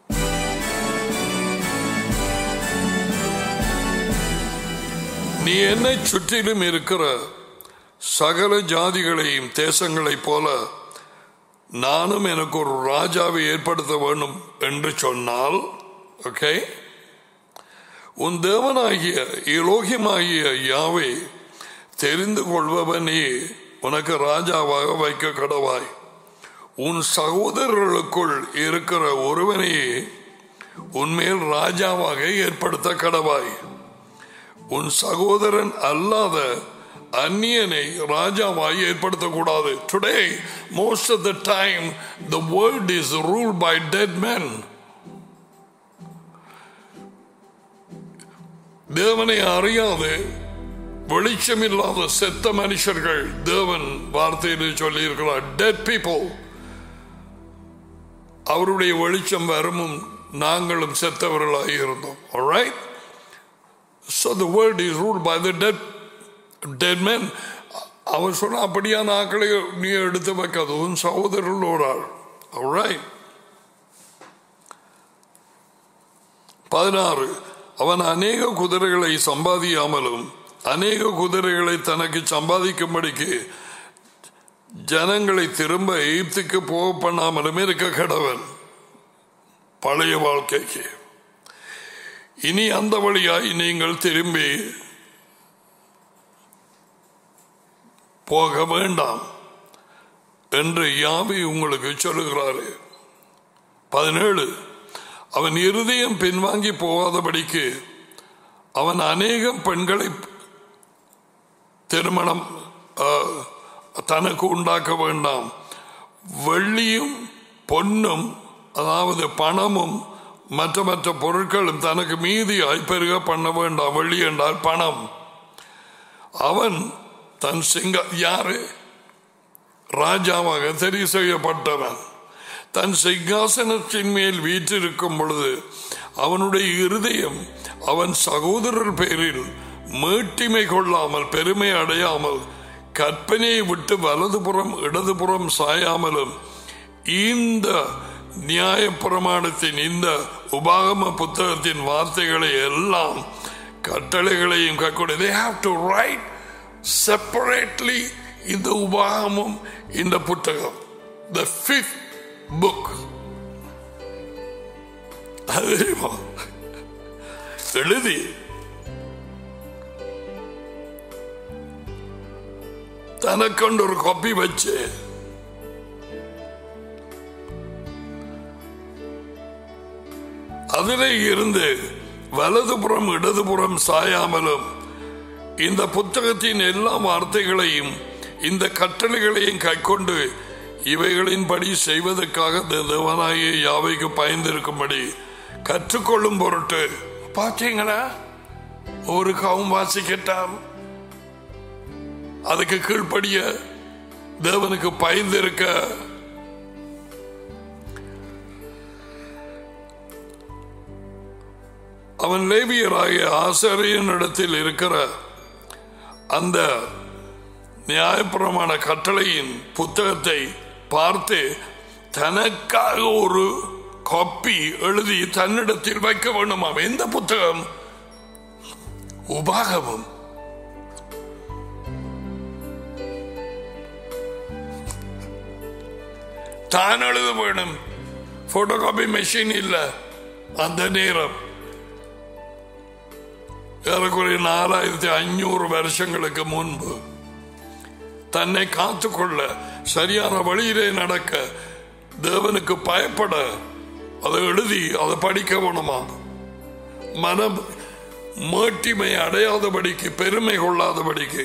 [SPEAKER 1] நீ என்னை சுற்றிலும் இருக்கிற சகல ஜாதிகளையும் தேசங்களைப் போல நானும் எனக்கு ஒரு ராஜாவை ஏற்படுத்த வேண்டும் என்று சொன்னால் ஓகே உன் தேவனாகிய இலோகியமாகிய யாவை தெரிந்து கொள்பவனே உனக்கு ராஜாவாக வைக்க கடவாய் உன் சகோதரர்களுக்குள் இருக்கிற ஒருவனையே உன்மேல் ராஜாவாக ஏற்படுத்த கடவாய் உன் சகோதரன் அல்லாத அந்நியனை ராஜாவாய் ஏற்படுத்தக்கூடாது today most of the time the world is rule by dead men தேவனை அறியாது வெளிச்சமில்லாத செத்த மனுஷர்கள் தேவன் வார்த்தையில் சொல்லி இருக்கிறார் டெட் பீப்புள் அவருடைய வெளிச்சம் வருமும் நாங்களும் செத்தவர்களாக இருந்தோம் alright So the world is ruled by the dead, dead men. அவர் சொன்ன அப்படியான ஆக்களை நீ எடுத்து வைக்காது உன் சகோதரர்கள் ஒரு ஆள் alright. பதினாறு அவன் அநேக குதிரைகளை சம்பாதியாமலும் அநேக குதிரைகளை தனக்கு சம்பாதிக்கும்படிக்கு ஜனங்களை திரும்ப எகிப்துக்கு போக பண்ணாமலும் இருக்க கடவன் பழைய வாழ்க்கைக்கு இனி அந்த வழியாய் நீங்கள் திரும்பி போக வேண்டாம் என்று யாவி உங்களுக்கு சொல்லுகிறாரு பதினேழு அவன் இருதயம் பின்வாங்கி போகாதபடிக்கு அவன் அநேக பெண்களை திருமணம் ஆ, தனக்கு உண்டாக்க வேண்டாம் வெள்ளியும் பொன்னும் அதாவது பணமும் மற்ற மற்ற பொருட்களும் தனக்கு மீதியாய் பெருக பண்ண வேண்டாம் வெள்ளி என்றால் பணம் அவன் தன் சிங்க யாரு ராஜாவாக தெரிவு செய்யப்பட்டவன் தன் சிங்காசனத்தின் மேல் வீற்றிருக்கும் பொழுது அவனுடைய இருதயம் அவன் சகோதரர் பேரில் மேட்டிமை கொள்ளாமல் பெருமை அடையாமல் கற்பனையை விட்டு வலதுபுறம் இடதுபுறம் சாயாமலும் இந்த நியாய பிரமாணத்தின் இந்த உபாகம புத்தகத்தின் வார்த்தைகளை எல்லாம் கட்டளைகளையும் கற்கொண்டு they have to write separately இந்த உபாகமும் இந்த புத்தகம் the fifth book அது தெரியுமா? எழுதி தனக்கொண்டு ஒரு காப்பி வச்சு அதிலே இருந்து வலதுபுறம் இடதுபுறம் சாயாமலும் இந்த புத்தகத்தின் எல்லா வார்த்தைகளையும் இந்த கட்டளைகளையும் கைக்கொண்டு இவைகளின்படி செய்வதற்காக இந்த தேவனாகிய யாவைக்கு பயந்திருக்கும்படி கற்றுக்கொள்ளும் பொருட்டு பார்த்தீங்களா ஒரு கவும் வாசிக்கட்டாம் அதுக்கு கீழ்ப்படிய தேவனுக்கு பயந்திருக்க அவன் லேவியராகிய ஆசிரியனிடத்தில் இருக்கிற அந்த நியாயப்பிரமாண கட்டளையின் புத்தகத்தை பார்த்து தனக்காக ஒரு காப்பி எழுதி தன்னிடத்தில் வைக்க வேண்டுமாம் எந்த புத்தகம் உபாகமம் தான் எழுத வேணும் போட்டோ காப்பி மெஷின் இல்ல அந்த நேரம் ஏறக்குறைய நாலாயிரத்தி ஐநூறு வருஷங்களுக்கு முன்பு தன்னை காத்துக்கொள்ள சரியான வழியிலே நடக்க தேவனுக்கு பயப்பட அதை எழுதி அதை படிக்க வேணுமா மனம் மேட்டிமை அடையாதபடிக்கு பெருமை கொள்ளாதபடிக்கு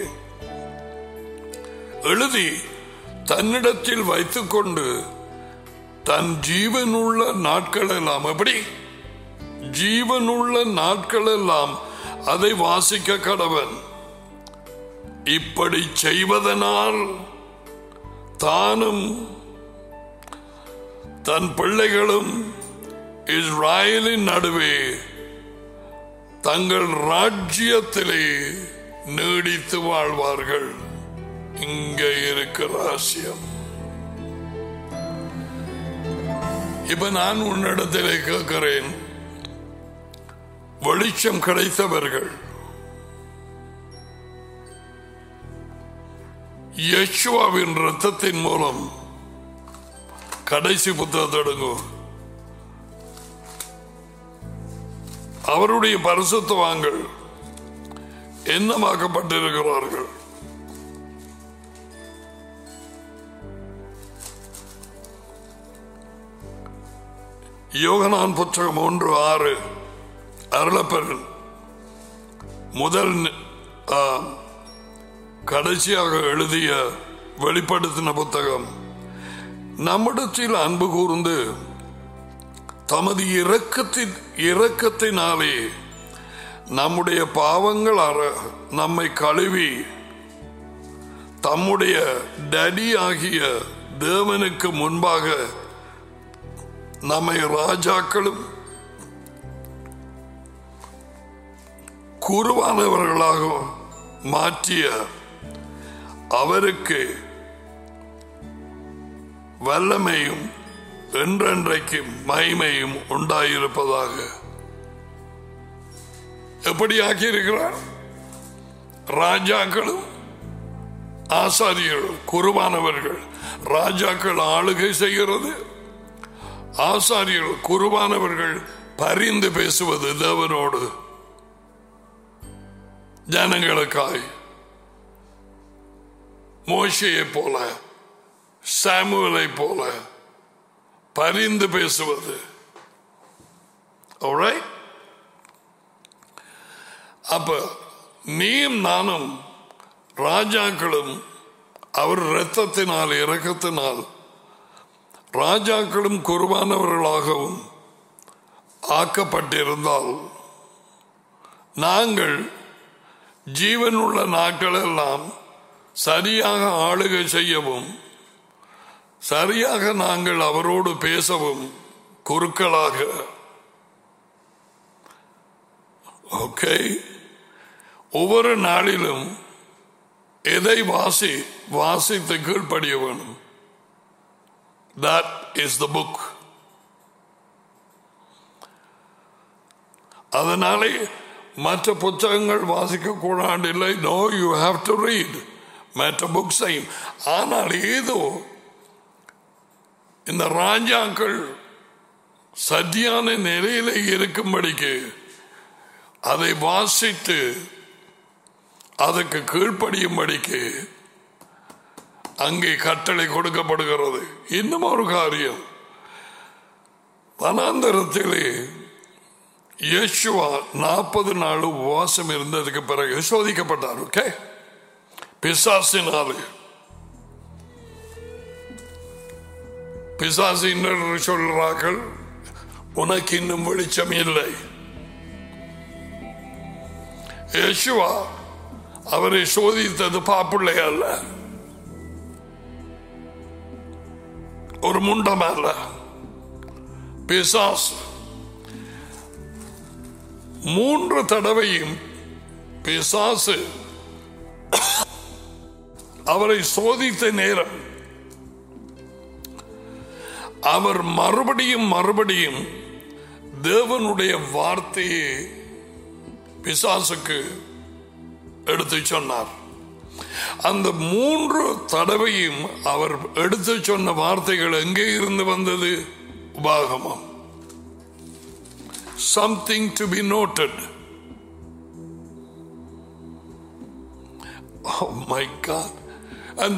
[SPEAKER 1] எழுதி தன்னிடத்தில் வைத்துக்கொண்டு தன் ஜீவனுள்ள நாட்கள் எல்லாம் எப்படி ஜீவனுள்ள நாட்கள் எல்லாம் அதை வாசிக்க கடவன் இப்படி செய்வதனால் தானும் தன் பிள்ளைகளும் இஸ்ராயலின் நடுவே தங்கள் ராஜ்யத்திலே நீடித்து வாழ்வார்கள் இங்கே இருக்கிற ரகசியம் இப்ப நான் உன்னிடத்திலே கேட்கிறேன் வெளிச்சம் கிடைத்தவர்கள் யேசுவாவின் ரத்தத்தின் மூலம் கடைசி புத்தகத்தை எடுங்கோ அவருடைய பரிசுத்தவான்கள் என்னமாக்கப்பட்டிருக்கிறார்கள் யோகனான் புத்தகம் ஒன்று ஆறு அருளப்பெறல் முதல் ஆ, கடைசியாக எழுதிய வெளிப்படுத்தின புத்தகம் நம்மிடத்தில் அன்பு கூர்ந்து தமது இரக்கத்தின் இரக்கத்தினாலே நம்முடைய பாவங்கள் அற நம்மை கழுவி தம்முடைய டடி ஆகிய தேவனுக்கு முன்பாக நம்மை ராஜாக்களும் குருவானவர்களாக மாற்றிய அவருக்கு வல்லமையும் என்றென்றைக்கு மகிமையும் உண்டாயிருப்பதாக எப்படி ஆக்கியிருக்கிறார் ராஜாக்களும் ஆசாரியர்கள் குருவானவர்கள் ராஜாக்கள் ஆளுகை செய்கிறது ஆசாரியர்கள் குருவானவர்கள் பரிந்து பேசுவது தேவனோடு ஜனங்களுக்காய் மோசையை போல சாமுவலை போல பரிந்து பேசுவது Alright? அப்ப நீயும் நானும் ராஜாக்களும் அவர் இரத்தத்தினால் இரக்கத்தினால் ராஜாக்களும் குருவானவர்களாகவும் ஆக்கப்பட்டிருந்தால் நாங்கள் ஜீவனுள்ள நாட்களெல்லாம் சரியாக ஆளுகை செய்யவும் சரியாக நாங்கள் அவரோடு பேசவும் குருக்களாக ஓகே ஒவ்வொரு நாளிலும் எதை வாசி வாசித்து கீழ்ப்படிய வேணும் தட் இஸ் த புக் அதனாலே மற்ற புத்தகங்கள் வாசிக்க கூடாது இல்லை no you have to read மற்ற புக்ஸையும் ஆனால் ஏதோ இந்த ராஜாக்கள் சரியான நிலையில இருக்கும்படிக்கு அதை வாசித்து அதற்கு கீழ்ப்படியும்படிக்கு அங்கே கட்டளை கொடுக்கப்படுகிறது இன்னும் ஒரு காரியம் வனாந்தரத்திலே இயேசுவா நாற்பது நாள் உபவாசம் இருந்ததுக்கு பிறகு சோதிக்கப்பட்டார் ஓகே பிசாசினாலே பிசாசு இன்னொரு சொல்றார்கள் உனக்கு இன்னும் வெளிச்சம் இல்லை யேசுவா அவரை சோதித்தது பாப்புள்ளை அல்ல ஒரு முண்டம் அல்ல பிசாஸ் மூன்று தடவையும் பிசாசு அவரை சோதித்த நேரம் அவர் மறுபடியும் மறுபடியும் தேவனுடைய வார்த்தையை பிசாசுக்கு எடுத்து சொன்னார் அந்த மூன்று தடவையும் அவர் எடுத்து சொன்ன வார்த்தைகள் எங்கே இருந்து வந்தது உபாகமம் something to be noted Oh my God. And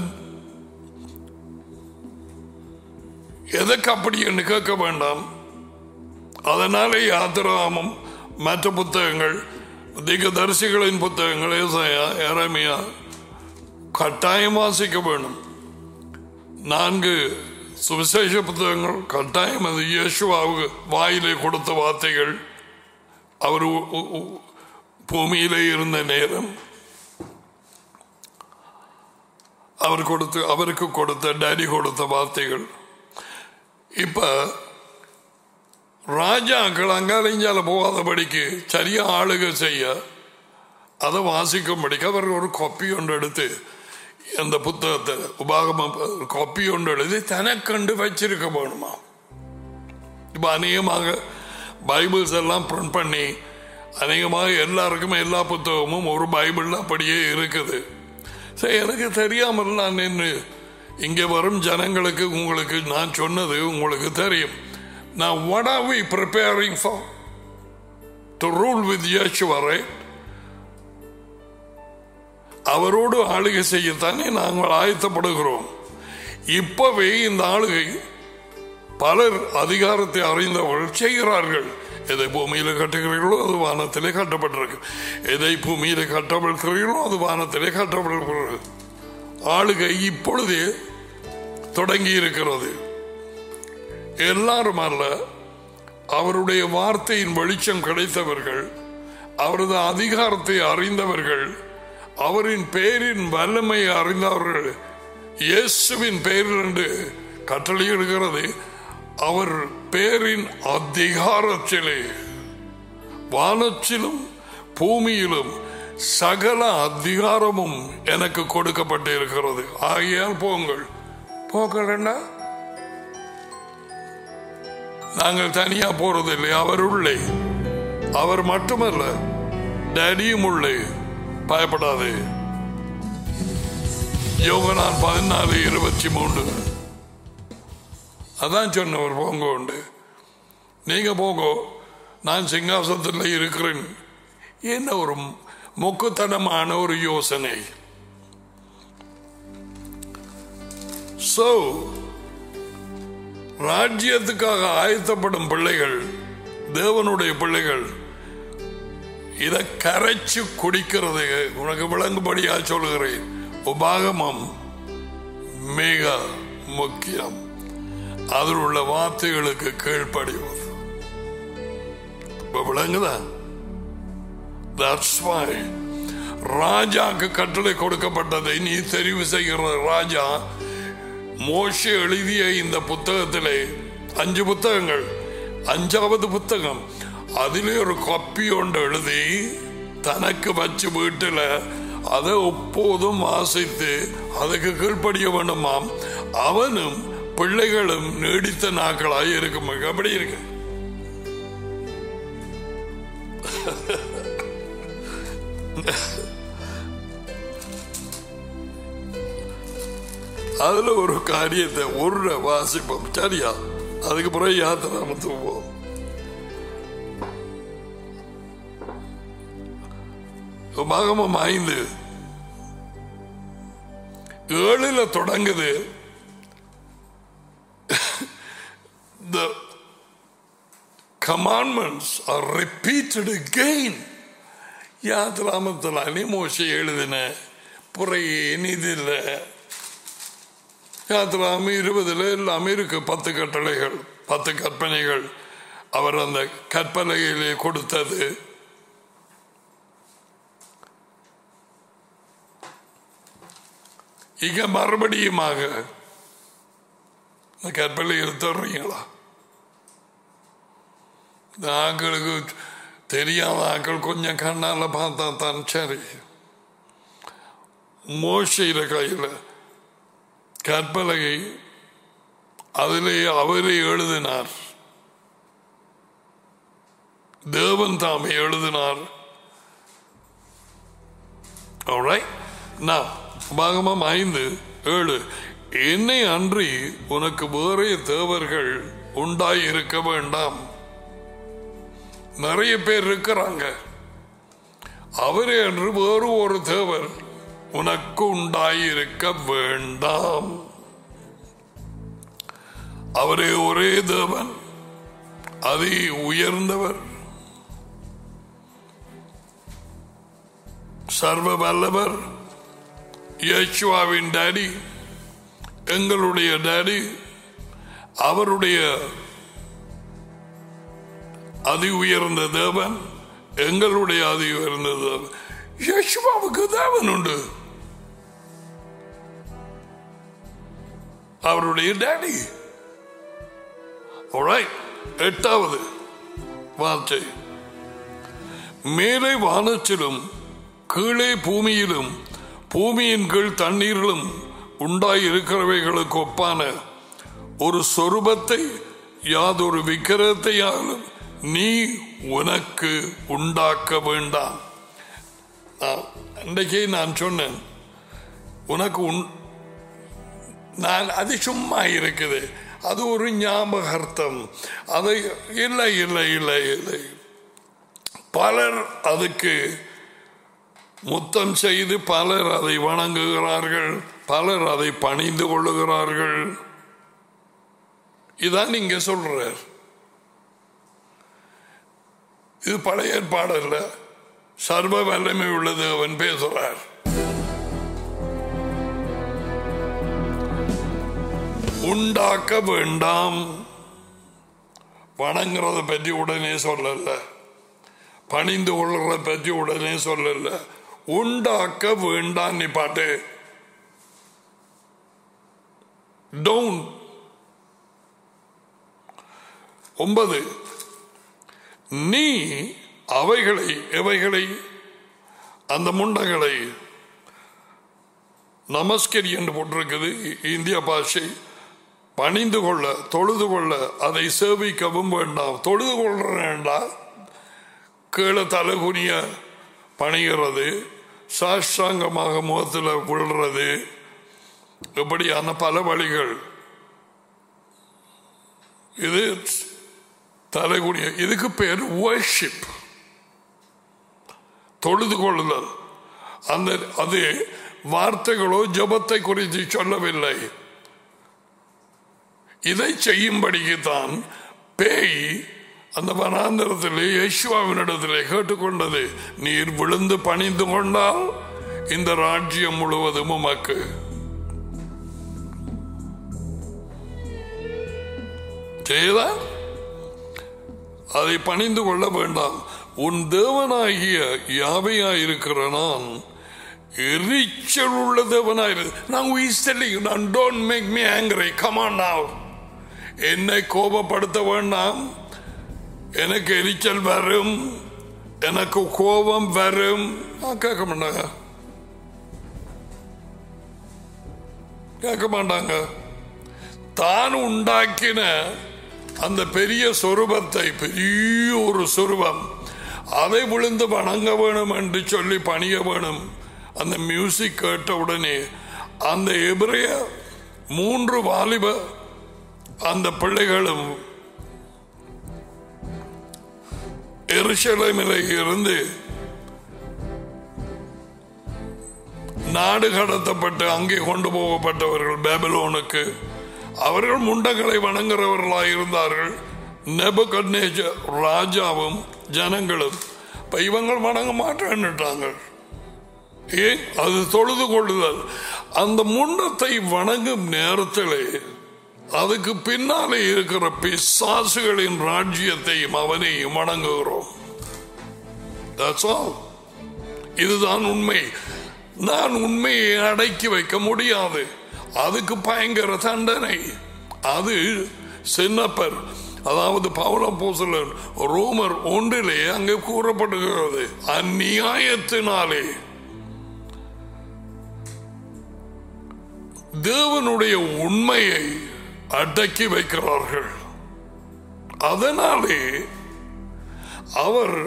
[SPEAKER 1] எதற்கு அப்படி என்று கேட்க வேண்டாம் அதனாலே யாத்திராமம் மற்ற புத்தகங்கள் திகதரிசிகளின் புத்தகங்கள் ஏசாயா எரமியா கட்டாயம் வாசிக்க வேணும் நான்கு சுவிசேஷ புத்தகங்கள் கட்டாயம் அது இயேசுவாவுக்கு வாயிலே கொடுத்த வார்த்தைகள் அவர் உ- உ- உ- பூமியிலே இருந்த நேரம் அவர் கொடுத்து அவருக்கு கொடுத்த டேடி கொடுத்த வார்த்தைகள் இப்ப ராஜாக்கள் அங்காலிஞ்சால போகாதபடிக்கு சரியா ஆளுகை செய்ய அதை வாசிக்கும்படிக்கு அவர் ஒரு கொப்பி ஒன்று எடுத்து அந்த புத்தகத்தை உபாகம கொப்பி ஒன்று எழுதி தனக்கண்டு வச்சிருக்க வேணுமா இப்ப அநேகமாக பைபிள்ஸ் எல்லாம் பிரிண்ட் பண்ணி அநேகமாக எல்லாருக்குமே எல்லா புத்தகமும் ஒரு பைபிள் அப்படியே இருக்குது சரி எனக்கு தெரியாமல் நான் நின்று இங்கே வரும் ஜனங்களுக்கு உங்களுக்கு நான் சொன்னது உங்களுக்கு தெரியும் நான் what are we preparing for to rule with Yeshua right அவரோடு ஆளுகை செய்யத்தானே நாங்கள் ஆயத்தப்படுகிறோம் இப்பவே இந்த ஆளுகை பலர் அதிகாரத்தை அறிந்தவர்கள் செய்கிறார்கள் எதை பூமியில கட்டுகிறீர்களோ அது வானத்திலே கட்டப்பட்டிருக்கு எதை பூமியில கட்டப்படுகிறீர்களோ அது வானத்திலே கட்டப்படுகிறது ஆளுகை இப்பொழுதே தொடங்கி இருக்கிறது எல்லாரும் அல்ல அவருடைய வார்த்தையின் வெளிச்சம் கிடைத்தவர்கள் அவரது அதிகாரத்தை அறிந்தவர்கள் அவரின் பேரின் வல்லமையை அறிந்தவர்கள் இயேசுவின் பேரில் என்று கட்டளையிடுகிறது அவர் பேரின் அதிகாரத்திலே வானத்திலும் பூமியிலும் சகல அதிகாரமும் எனக்கு கொடுக்கப்பட்டு இருக்கிறது ஆகையால் போங்கள் போகலன்னா நாங்கள் தனியா போறதில்லை அவர் உள்ளே அவர் மட்டுமல்ல டேடியும் உள்ளே பயப்படாதே யோகனான் பதினாலு இருபத்தி மூன்று அதான் சொன்னவர் போங்க உண்டு நீங்க போங்க நான் சிங்காசனத்தில் இருக்கிறேன் என்ன ஒரு மொக்குத்தனமான ஒரு யோசனை சோ ராஜ்யத்துக்காக ஆயத்தப்படும் பிள்ளைகள் தேவனுடைய பிள்ளைகள் இதை கரைச்சு குடிக்கிறது உனக்கு விளங்குபடியா சொல்லுகிறேன் உபாகமம் மிக முக்கியம் அதில் உள்ள வார்த்தைகளுக்கு கீழ்ப்படிவது இப்ப விளங்குதா That's why ராஜாக்கு கட்டளை கொடுக்கப்பட்டதை நீ தெரிவு செய்கிற ராஜா மோஷே எழுதிய இந்த புத்தகத்திலே அஞ்சு புத்தகங்கள் அஞ்சாவது புத்தகம் அதிலே ஒரு கப்பி ஒன்று எழுதி தனக்கு வச்சு வீட்டில் அதை எப்போதும் வாசித்து அதுக்கு கீழ்ப்படிய வேண்டுமாம் அவனும் பிள்ளைகளும் நீடித்த நாட்களாய் இருக்கும் அப்படி இருக்கு அதுல ஒரு காரியத்தை ஒரு வாசிப்போம் சரியா அதுக்கு பிறகு யாத்திராமத்துக்கு போவோம் உபாகமம் ஐந்து ஏழுல தொடங்குது the commandments are repeated again யாத்ராமத்தில் அனிமோஷை எழுதின புறையேன் இதில் யாத்ராம இருபதுல எல்லாமே இருக்கு பத்து கட்டளைகள் பத்து கற்பனைகள் அவர் அந்த கற்பனையிலே கொடுத்தது இங்க மறுபடியுமாக இந்த கற்பனை எடுத்துடுறீங்களா இந்த ஆக்களுக்கு தெரியாத ஆக்கள் கொஞ்சம் கண்ணால பார்த்தா தான் சரி மோசையில கையில் கற்பலகை அதிலே அவரே எழுதினார் தேவன் தாமே எழுதினார் Alright? Now, பாகமம் ஐந்து ஏழு என்னை அன்றி உனக்கு வேறே தேவர்கள் உண்டாய் இருக்க வேண்டாம் நிறைய பேர் இருக்கிறாங்க அவரே அன்று வேறு ஒரு தேவர் உனக்கு உண்டாயிருக்க வேண்டாம் அவரே ஒரே தேவன் அதி உயர்ந்தவர் சர்வ வல்லவர் யேசுவாவின் டாடி எங்களுடைய டாடி அவருடைய அதி உயர்ந்த தேவன் எங்களுடைய அதி உயர்ந்த தேவன் யேசுவாவுக்கு தேவன் உண்டு அவருடைய டாடி எட்டாவது வார்த்தை மேலே வானத்திலும் கீழே பூமியிலும் பூமியின் கீழ் தண்ணீரிலும் உண்டாய் இருக்கிறவைகளுக்கு ஒப்பான ஒரு சொரூபத்தை யாதொரு விக்கிரத்தையாலும் நீ உனக்கு உண்டாக்க வேண்டாம் நான் அன்றைக்கே நான் சொன்னேன் உனக்கு உன் நான் அது சும்மா இருக்குது அது ஒரு ஞாபகார்த்தம் அதை இல்லை இல்லை இல்லை இல்லை பலர் அதுக்கு முத்தம் செய்து பலர் அதை வணங்குகிறார்கள் பலர் அதை பணிந்து கொள்ளுகிறார்கள் இதான் நீங்க சொல்றார் இது பழைய ஏற்பாடு அல்ல சர்வ வல்லமை உள்ளது அவன் பேசுறார் உண்டாக்க வேண்டாம் வணங்குறத பற்றி உடனே சொல்லல பணிந்து கொள்றத பற்றி உடனே சொல்லல உண்டாக்க வேண்டாம் நீ பாட்டு டவுன் ஒன்பது நீ அவைகளை எவைகளை அந்த முண்டங்களை நமஸ்கரி என்று போட்டிருக்குது இந்திய பாஷை பணிந்து கொள்ள தொழுது கொள்ள அதை சேவிக்கவும் வேண்டாம் தொழுது கொள்றேன்டா கீழே தலைகுனிய பணிகிறது சாஷ்டாங்கமாக முகத்தில் விழுறது இப்படியான பல வழிகள் இது தலைகுனிய இதுக்கு பேர் worship தொழுது கொள்ளுதல் அந்த அது வார்த்தைகளோ ஜபத்தை குறித்து சொல்லவில்லை இதை செய்யும்படிக்குத்தான் பேய் அந்த வனாந்தரத்திலே யேசுவாவினிடத்திலே கேட்டுக்கொண்டது நீர் விழுந்து பணிந்து கொண்டால் இந்த ராஜ்யம் முழுவதும் உமக்கு செய்தார் அதை பணிந்து கொள்ள வேண்டாம் உன் தேவனாகிய யாவையாயிருக்கிற நான் எரிச்சல் உள்ள தேவனாயிரு நான் உயிர் நான் don't make me angry come on now என்னை கோபப்படுத்த வேண்டாம் எனக்கு எரிச்சல் வரும் எனக்கு கோபம் வரும் நான் கேட்க மாட்டாங்க கேட்க மாட்டாங்க தான் உண்டாக்கின அந்த பெரிய சொரூபத்தை பெரிய ஒரு சொரூபம் அதை விழுந்து வணங்க வேணும் என்று சொல்லி பணிய வேணும் அந்த மியூசிக் கேட்ட உடனே அந்த எபிரைய மூன்று வாலிப அந்த பிள்ளைகளும் எருசலேமில் இருந்து நாடு கடத்தப்பட்டு அங்கே கொண்டு போகப்பட்டவர்கள் பேபிலோனுக்கு அவர்கள் முண்டங்களை வணங்குறவர்களாக இருந்தார்கள் நெபகட்நேஜ ராஜாவும் ஜனங்களும் இப்ப இவங்க வணங்க மாட்டேன்னுட்டாங்க ஏன் அது தொழுது கொள்ளுதல் அந்த முண்டத்தை வணங்கும் நேரத்திலே அதுக்கு பின்னாலே இருக்கிற பிசாசுகளின் ராஜ்யத்தையும் அவனையும் வணங்குகிறோம் That's all. இதுதான் உண்மை நான் உண்மையை அடக்கி வைக்க முடியாது அதுக்கு பயங்கர தண்டனை அது சின்னப்பர் அதாவது பவுல போசலன் ரோமர் ஒன்றிலே அங்கே கூறப்படுகிறது அந்நியாயத்தினாலே தேவனுடைய உண்மையை அடக்கி வைக்கிறார்கள் அதனாலே அவர்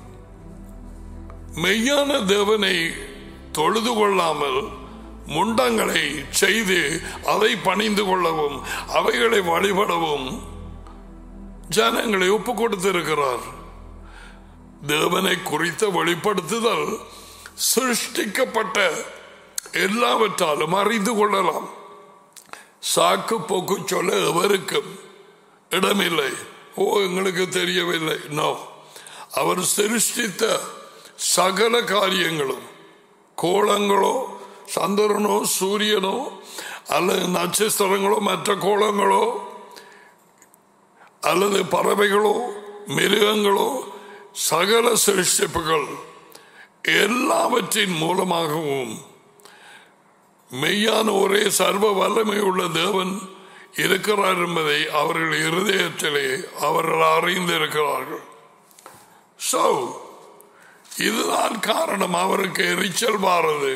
[SPEAKER 1] மெய்யான தேவனை தொழுது கொள்ளாமல் முண்டங்களை செய்து அதை பணிந்து கொள்ளவும் அவைகளை வழிபடவும் ஜனங்களை ஒப்பு கொடுத்திருக்கிறார் தேவனை குறித்த வெளிப்படுத்துதல் சிருஷ்டிக்கப்பட்ட எல்லாவற்றாலும் அறிந்து கொள்ளலாம் சாக்கு போக்கு சொல்ல எவருக்கும் இடமில்லை ஓ எங்களுக்கு தெரியவில்லை நோ அவர் சிருஷ்டித்த சகல காரியங்களும் கோலங்களோ சந்திரனோ சூரியனோ அல்லது நட்சத்திரங்களோ மற்ற கோலங்களோ அல்லது பறவைகளோ மிருகங்களோ சகல சிருஷ்டிப்புகள் எல்லாவற்றின் மூலமாகவும் மெய்யான ஒரே சர்வ வல்லமை உள்ள தேவன் இருக்கிறார் என்பதை அவர்கள் இருதயத்திலே அவர்கள் அறிந்திருக்கிறார்கள் சோ இதுதான் காரணம் அவருக்கு எரிச்சல் மாறது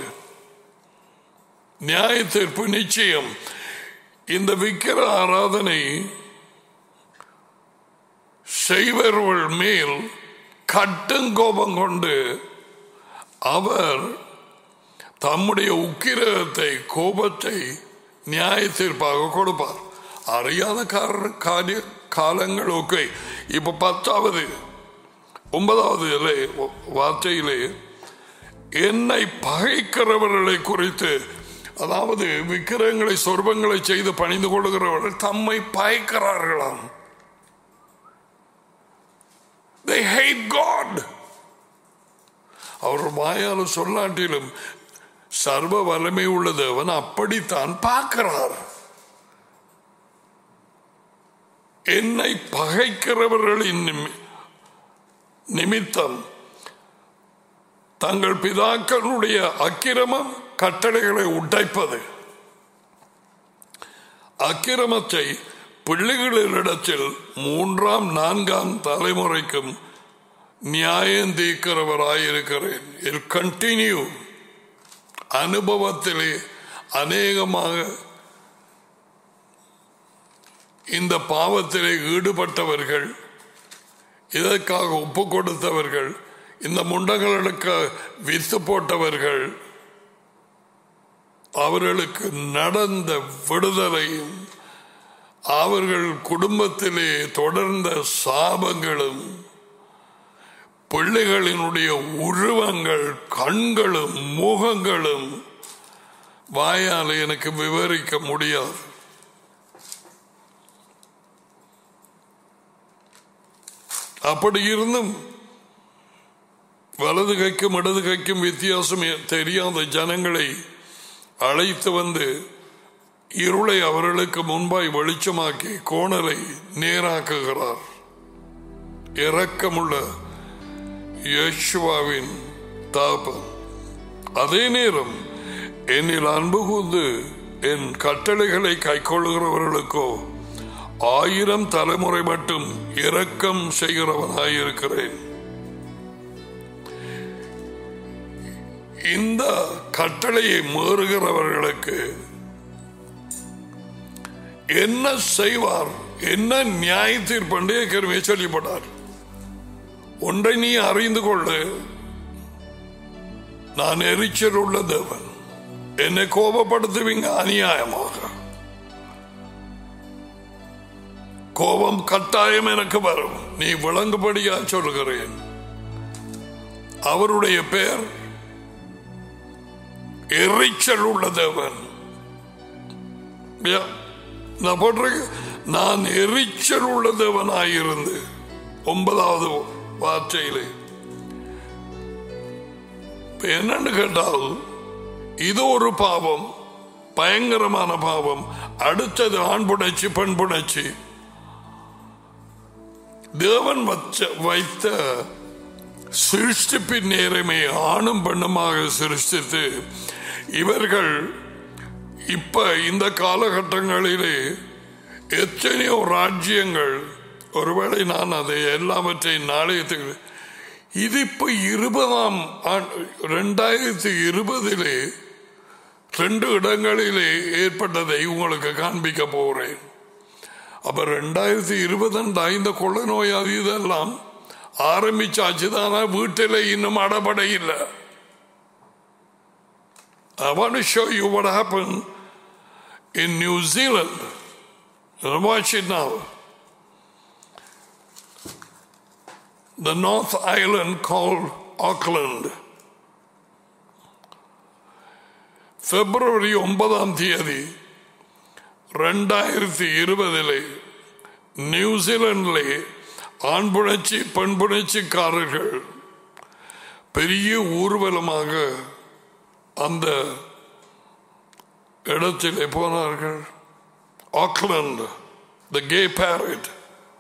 [SPEAKER 1] நியாய தீர்ப்பு நிச்சயம் இந்த விக்கிர ஆராதனை செய்வர்கள் மேல் கட்டுங்கோபம் கொண்டு அவர் தம்முடைய உக்கிரகத்தை கோபத்தை நியாய தீர்ப்பாக கொடுப்பார் அறியாத காரண காரிய காலங்கள் ஓகே இப்ப பத்தாவது ஒன்பதாவது இலை- வார்த்தையிலே என்னை பகைக்கிறவர்களை குறித்து அதாவது விக்கிரகங்களை சொர்பங்களை செய்து பணிந்து கொள்கிறவர்கள் தம்மை பகைக்கிறார்களாம் They hate God. அவர் வாயால சொல்லாட்டிலும் சர்வ வலிமை உள்ள தேவன் அப்படித்தான் பார்க்கிறார் என்னை பகைக்கிறவர்களின் நிமி- நிமித்தம் தங்கள் பிதாக்களுடைய அக்கிரமம் கட்டளைகளை உடைப்பது அக்கிரமத்தை பிள்ளைகளிடத்தில் மூன்றாம் நான்காம் தலைமுறைக்கும் நியாயம் தீர்க்கிறவராயிருக்கிறேன் இல் கண்டினியூ அனுபவத்திலே அநேகமாக இந்த பாவத்திலே ஈடுபட்டவர்கள் இதற்காக ஒப்பு கொடுத்தவர்கள் இந்த முண்டங்களுக்கு வித்து போட்டவர்கள் அவர்களுக்கு நடந்த விடுதலையும் அவர்கள் குடும்பத்திலே தொடர்ந்த சாபங்களும் பிள்ளைகளினுடைய உருவங்கள் கண்களும் முகங்களும் வாயால் எனக்கு விவரிக்க முடியாது அப்படி இருந்தும் வலது கைக்கும் இடது கைக்கும் வித்தியாசம் தெரியாத ஜனங்களை அழைத்து வந்து இருளை அவர்களுக்கு முன்பாய் வெளிச்சமாக்கி கோணலை நேராக்குகிறார் இரக்கமுள்ள யேசுவாவின் தாபம் அதே நேரம் என்னில் அன்பு கூர்ந்து என் கட்டளைகளை கைக்கொள்கிறவர்களுக்கோ ஆயிரம் தலைமுறை மட்டும் இரக்கம் செய்கிறவனாயிருக்கிறேன் இந்த கட்டளையை மீறுகிறவர்களுக்கு என்ன செய்வார் என்ன நியாய தீர்ப்பு ஏற்கனவே சொல்லப்பட்டார் ஒன்றை நீ அறிந்து கொள்ளு நான் எரிச்சல் உள்ள தேவன் என்னை கோபப்படுத்துவீங்க அநியாயமாக கோபம் கட்டாயம் எனக்கு வரும் நீ விளங்குபடியா சொல்கிறேன் அவருடைய பெயர் எரிச்சல் உள்ள தேவன் நான் போட்டிருக்க நான் எரிச்சல் உள்ள தேவனாயிருந்து ஒன்பதாவது வார்த்தையிலே என்னன்னு கேட்டால் இது ஒரு பாவம் பயங்கரமான பாவம் அடுத்தது ஆண் புணர்ச்சி பெண் புணர்ச்சி தேவன் வச்ச வைத்த சிருஷ்டிப்பின் நேரமே ஆணும் பெண்ணுமாக சிருஷ்டித்து இவர்கள் இப்ப இந்த காலகட்டங்களிலே எத்தனையோ ராஜ்யங்கள் ஒருவேளை நான் அதை எல்லாவற்றையும் நாளையத்துக்கு இது இப்ப இருபதாம் ரெண்டாயிரத்தி இருபதிலே ரெண்டு இடங்களிலே ஏற்பட்டதை உங்களுக்கு காண்பிக்க போகிறேன் அப்ப ரெண்டாயிரத்தி இருபது இந்த கொள்ள நோய் அது இதெல்லாம் ஆரம்பிச்சாச்சு தானே வீட்டில் இன்னும் அடபட இல்லை I want to show you what happened in New Zealand. And watch it now. The North Island called Auckland. பிப்ரவரி ஒன்பதாம் தேதி ரெண்டாயிரத்தி இருபதிலே நியூசிலாண்டிலே ஆண் புணர்ச்சி பெண் புணர்ச்சிக்காரர்கள் பெரிய ஊர்வலமாக அந்த இடத்திலே போனார்கள் ஆக்லாந்து த கே பேரட்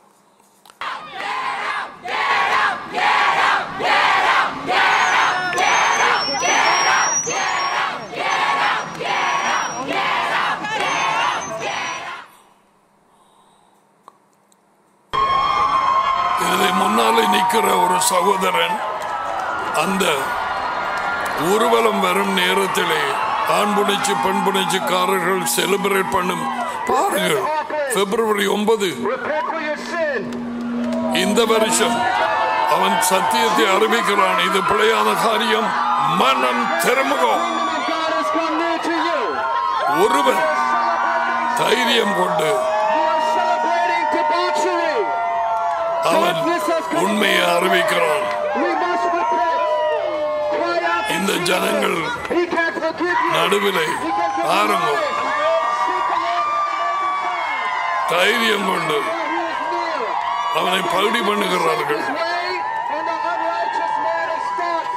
[SPEAKER 1] இதை முன்னாலே நிற்கிற ஒரு சகோதரன் அந்த ஊர்வலம் வரும் நேரத்திலே ஆண் புணர்ச்சி பெண் புணர்ச்சிக்காரர்கள் செலிபிரேட் பண்ணும் பாருங்கள் பிப்ரவரி ஒன்பது
[SPEAKER 2] Repent for your sin.
[SPEAKER 1] இந்த வருஷம் அவன் சத்தியத்தை அறிவிக்கிறான் இது பிழையான காரியம் மனம் திருமுகம்
[SPEAKER 2] Kingdom of God has come near to you.
[SPEAKER 1] ஒருவன் தைரியம் கொண்டு
[SPEAKER 2] You are celebrating debauchery.
[SPEAKER 1] அவன் உண்மையை அறிவிக்கிறான்
[SPEAKER 2] We must repent. Cry out to
[SPEAKER 1] இந்த
[SPEAKER 2] Jesus.
[SPEAKER 1] ஜனங்கள்
[SPEAKER 2] He can forgive you.
[SPEAKER 1] நடுவிலே
[SPEAKER 2] He can forgive you.
[SPEAKER 1] பாருங்க
[SPEAKER 2] Seek the Lord
[SPEAKER 1] தைரியம் கொண்டு
[SPEAKER 2] while he is near.
[SPEAKER 1] அவனை பகுடி பண்ணுகிறார்கள்
[SPEAKER 2] His way and the unrighteous man is stopped.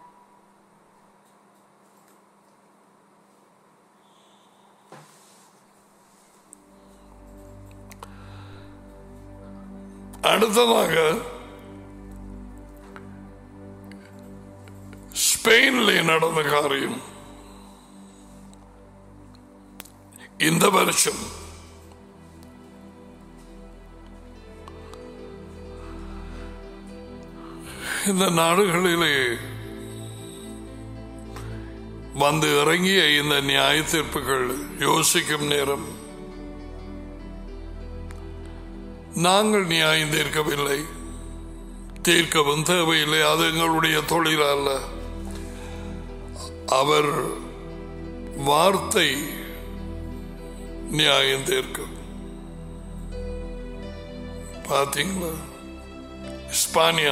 [SPEAKER 1] அடுத்ததாக ஸ்பெயினில் நடந்த காரியம் இந்த வருஷம் இந்த நாடுகளிலே வந்து இறங்கிய இந்த நியாய தீர்ப்புகள் யோசிக்கும் நேரம் நாங்கள் நியாயம் தீர்க்கவில்லை தீர்க்கவும் தேவையில்லை அது எங்களுடைய தொழில் அல்ல அவர் வார்த்தை நியாயம் தீர்க்கும் பார்த்தீங்களா இஸ்பானியா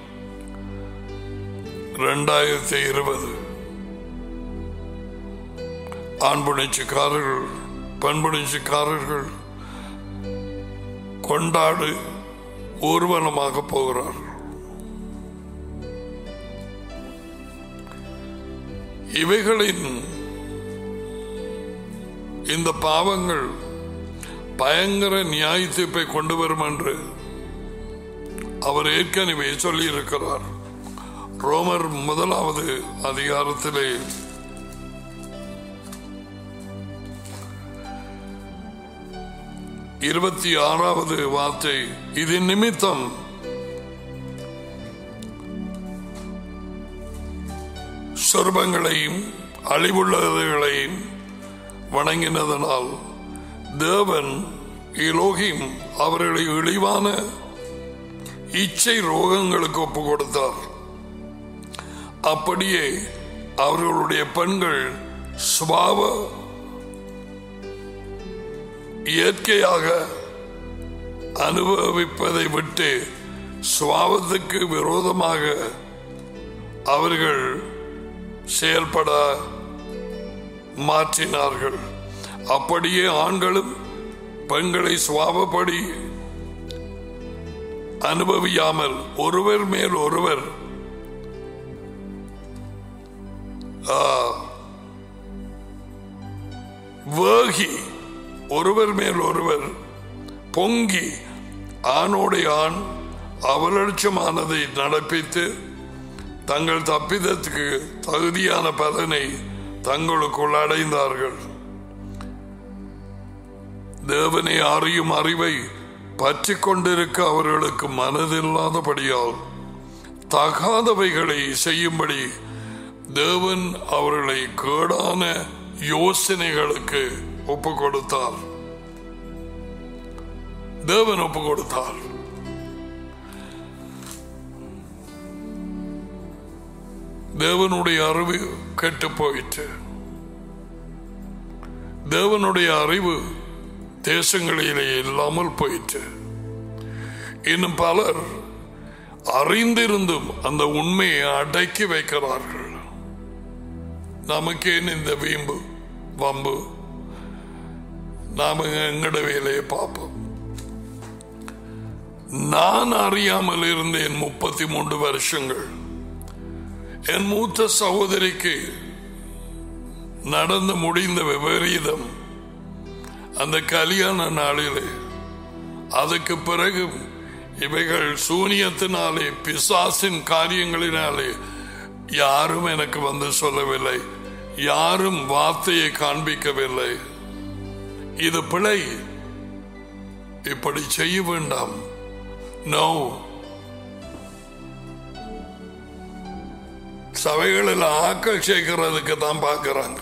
[SPEAKER 1] ரெண்டாயிரத்தி இருபது ஆண்புணர்ச்சிக்காரர்கள் பண்புணர்ச்சிக்காரர்கள் கொண்டாடு ஊர்வலமாக போகிறார் இவைகளின் இந்த பாவங்கள் பயங்கர நியாய தீர்ப்பை கொண்டு வரும் என்று அவர் ஏற்கனவே சொல்லியிருக்கிறார் ரோமர் முதலாவது அதிகாரத்திலே இருபத்தி ஆறாவது வார்த்தை இது நிமித்தம் சொர்பங்களையும் அழிவுள்ளதையும் வணங்கினதனால் தேவன் இலோகிம் அவர்களை இழிவான இச்சை ரோகங்களுக்கு ஒப்பு கொடுத்தார் அப்படியே அவர்களுடைய பெண்கள் சுபாவ இயற்கையாக அனுபவிப்பதை விட்டு சுபாவத்துக்கு விரோதமாக அவர்கள் செயல்பட மாற்றினார்கள் அப்படியே ஆண்களும் பெண்களை சுவாபப்படி அனுபவியாமல் ஒருவர் மேல் ஒருவர் ஆ, வேகி ஒருவர் மேல் ஒருவர் பொங்கி ஆணோடு ஆண் அவலட்சமானதை நடப்பித்து தங்கள் தப்பிதத்துக்கு தகுதியான பலனை தங்களுக்குள் அடைந்தார்கள் தேவனை அறியும் அறிவை பற்றி கொண்டிருக்க அவர்களுக்கு மனதில்லாதபடியால் தகாதவைகளை செய்யும்படி தேவன் அவர்களை கேடான யோசனைகளுக்கு ஒப்பு கொடுத்தார் தேவன் ஒப்பு கொடுத்தார் தேவனுடைய அறிவு கெட்டு போயிற்று தேவனுடைய அறிவு தேசங்களிலே இல்லாமல் போயிற்று இன்னும் பலர் அறிந்திருந்தும் அந்த உண்மையை அடக்கி வைக்கிறார்கள் நமக்கேன் இந்த வீம்பு வம்பு நாம எங்கட வேலையை பார்ப்போம் நான் அறியாமல் இருந்தேன் முப்பத்தி மூன்று வருஷங்கள் என் மூத்த சகோதரிக்கு நடந்து முடிந்த விபரீதம் அந்த கல்யாண நாளிலே அதுக்கு பிறகு இவைகள் சூனியத்தினாலே பிசாசின் காரியங்களினாலே யாரும் எனக்கு வந்து சொல்லவில்லை யாரும் வார்த்தையை காண்பிக்கவில்லை இது பிழை இப்படி செய்ய வேண்டாம் நோ சபைகளில் ஆக்கள் சேர்க்கிறதுக்கு தான் பார்க்கிறாங்க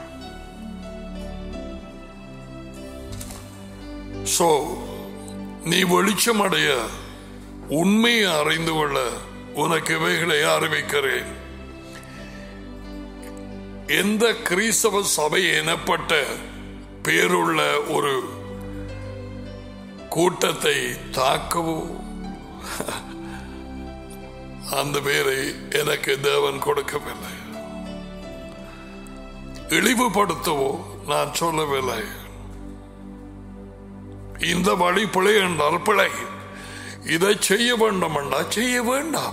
[SPEAKER 1] சோ நீ வெளிச்சமடைய உண்மையை அறிந்து கொள்ள உனக்கு இவைகளை அறிவிக்கிறேன் எந்த கிறிஸ்தவ சபை எனப்பட்ட பேருள்ள ஒரு கூட்டத்தை தாக்கவோ அந்த பேரை எனக்கு தேவன் கொடுக்கவில்லை இழிவுபடுத்தவோ நான் சொல்லவில்லை இந்த வழி பிழை என்றால் பிழை இதை செய்ய வேண்டும் என்றா செய்ய வேண்டாம்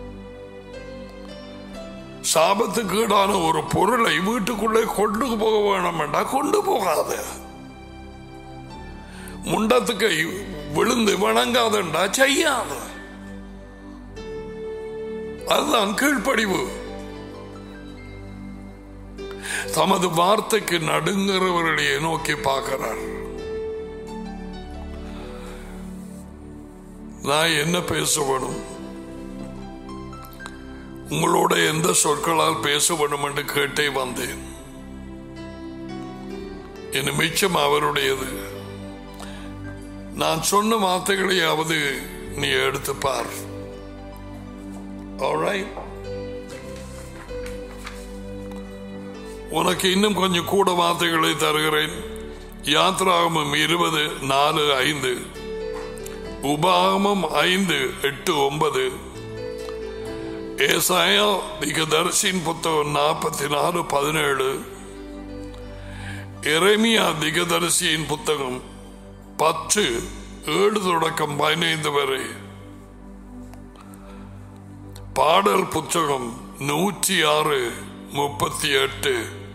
[SPEAKER 1] சாபத்துக்கு ஈடான ஒரு பொருளை வீட்டுக்குள்ளே கொண்டு போக வேணும் என்றா கொண்டு போகாத முண்டத்துக்கு விழுந்து வணங்காதண்டா செய்யாத அதுதான் கீழ்ப்படிவு தமது வார்த்தைக்கு நடுங்கிறவர்களையே நோக்கி பார்க்கிறார் நான் என்ன பேச வேணும் உங்களோட எந்த சொற்களால் பேச வேண்டும் என்று கேட்டே வந்தேன் என் மிச்சம் அவருடையது நான் சொன்ன வார்த்தைகளையாவது நீ எடுத்து பார் Alright? உனக்கு இன்னும் கொஞ்சம் கூட வார்த்தைகளை தருகிறேன் யாத்ராகமம் இருபது நாலு ஐந்து உபாகமம் ஐந்து எட்டு ஒன்பது ஏசாயா திகதர்சின் புத்தகம் நாற்பத்தி நாலு பதினேழு எரேமியா திகதரிசியின் புத்தகம் பத்து ஏழு தொடக்கம் பதினைந்து வரை பாடல் புத்தகம் நூற்றி ஆறு முப்பத்தி எட்டு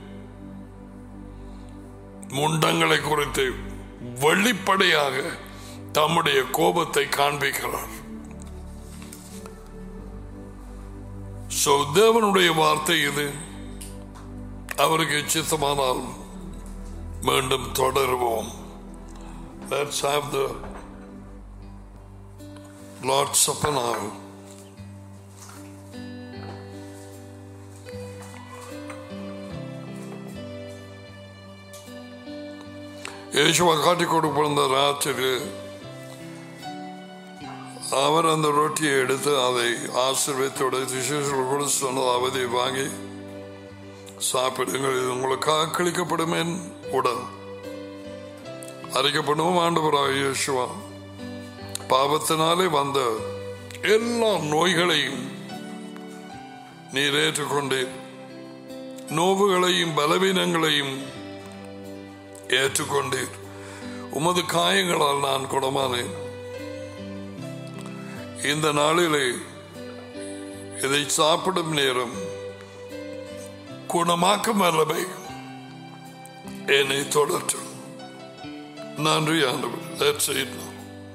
[SPEAKER 1] முண்டங்களை குறித்து வெளிப்படையாக தம்முடைய கோபத்தை காண்பிக்கிறார் So, தேவனுடைய வார்த்தை இது அவருக்கு சித்தமானால் மீண்டும் தொடருவோம் Let's have the Lord's Supper now. യേശുവ കാട്ടിക്കൊടുക്കുന്ന രാത്രി அவர் அந்த ரொட்டியை எடுத்து அதை ஆசீர்வத்தோட சிசுகள் கூட சொன்னது அவதை வாங்கி சாப்பிடுங்கள் இது உங்களுக்காக கழிக்கப்படும் என் உடல் அறிக்கப்படும் ஆண்டவராக இயேசுவா பாவத்தினாலே வந்த எல்லா நோய்களையும் நீர் ஏற்றுக்கொண்டேன் நோவுகளையும் பலவீனங்களையும் ஏற்றுக்கொண்டீர் உமது காயங்களால் நான் குணமானேன் இந்த நாளிலே இதை சாப்பிடும் நேரம் குணமாக்கும் வல்லமை என்னை தொடற்றும் நன்றி ஆண்டவர் That's it now.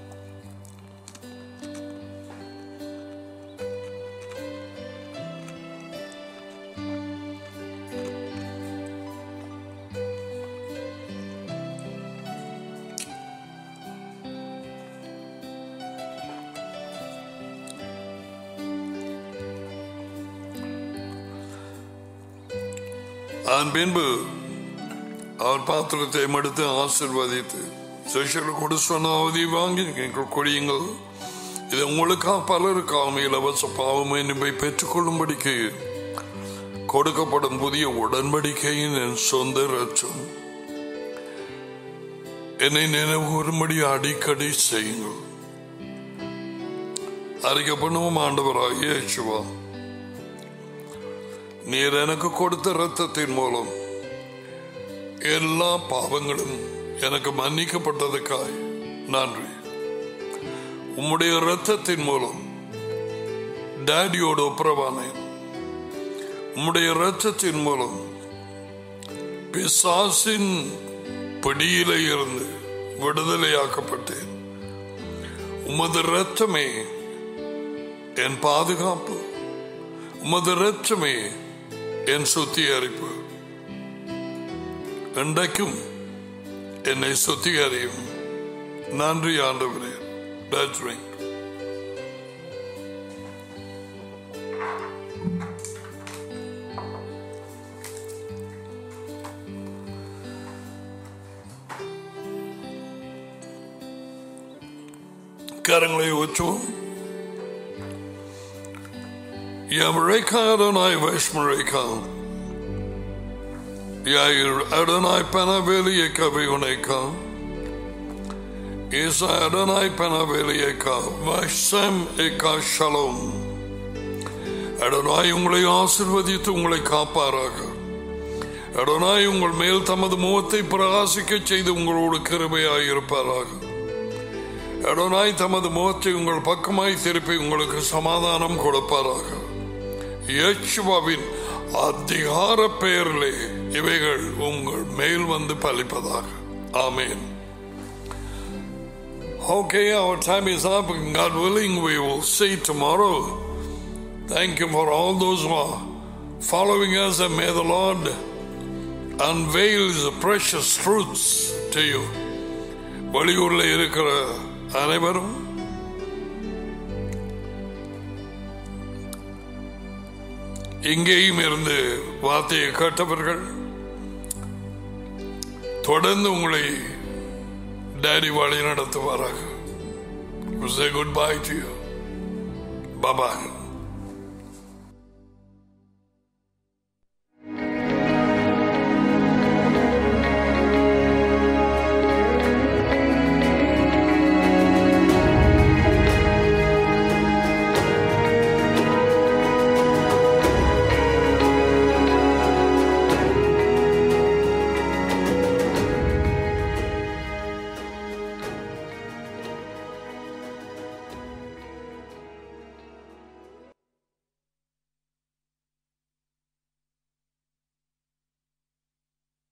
[SPEAKER 1] அதன் பின்பு அவர் பாத்திரத்தை மடுத்து ஆசிர்வதித்து சிஷியர்கள் கொடு சொன்ன அவதி வாங்கி நீங்கள் கொடியுங்கள் இது உங்களுக்காக பலருக்காக இலவச பாவம் என்பதை பெற்றுக்கொள்ளும்படிக்கு கொடுக்கப்படும் புதிய உடன்படிக்கையின் என் சொந்த ரச்சம் என்னை நினைவுறும்படி அடிக்கடி செய்யுங்கள் அறிக்கப்படுவோம் ஆண்டவராக இயேசுவா நீர் எனக்கு கொடுத்த ரத்தத்தின் மூலம் எல்லா பாவங்களும் எனக்கு மன்னிக்கப்பட்டதுக்காய் நன்றி உம்முடைய ரத்தத்தின் மூலம் டேடியோடு ஒப்புரவானேன் உம்முடைய ரத்தத்தின் மூலம் பிசாசின் பிடியில இருந்து விடுதலையாக்கப்பட்டேன் உமது ரத்தமே என் பாதுகாப்பு உமது ரத்தமே என் சுத்திகரிப்பு இன்றைக்கும் என்னை சுத்திகரியும் நன்றி ஆண்டவரே Let's drink. கரங்களை ஊற்றுவோம் Yamareka Adonai Veshmareka. Yair Adonai Panaveli Ekaviuneka. Isa Adonai Panaveli Eka. Vashem Eka Shalom. Adonai உங்களை ஆசிர்வதித்து உங்களை காப்பாராக அடனாய் உங்கள் மேல் தமது முகத்தை பிரகாசிக்க செய்து உங்களோடு கிருபையாயிருப்பாராக அடனாய் தமது முகத்தை உங்கள் பக்கமாய் திருப்பி உங்களுக்கு சமாதானம் கொடுப்பாராக இயேசுவாவின் அதிகார பெயரிலே இவைகள் உங்கள் மேல் வந்து பலிப்பதாக ஆமேன் Okay, our time is up. and God willing, we will see tomorrow. Thank you for all those who are following us, and may the Lord unveil the precious truths to you. வெளியூர்ல இருக்கிற அனைவரும் இங்கேயும் இருந்து வார்த்தையை கேட்டவர்கள் தொடர்ந்து உங்களை daddy வழி நடத்துவாராக say goodbye to you. Bye bye.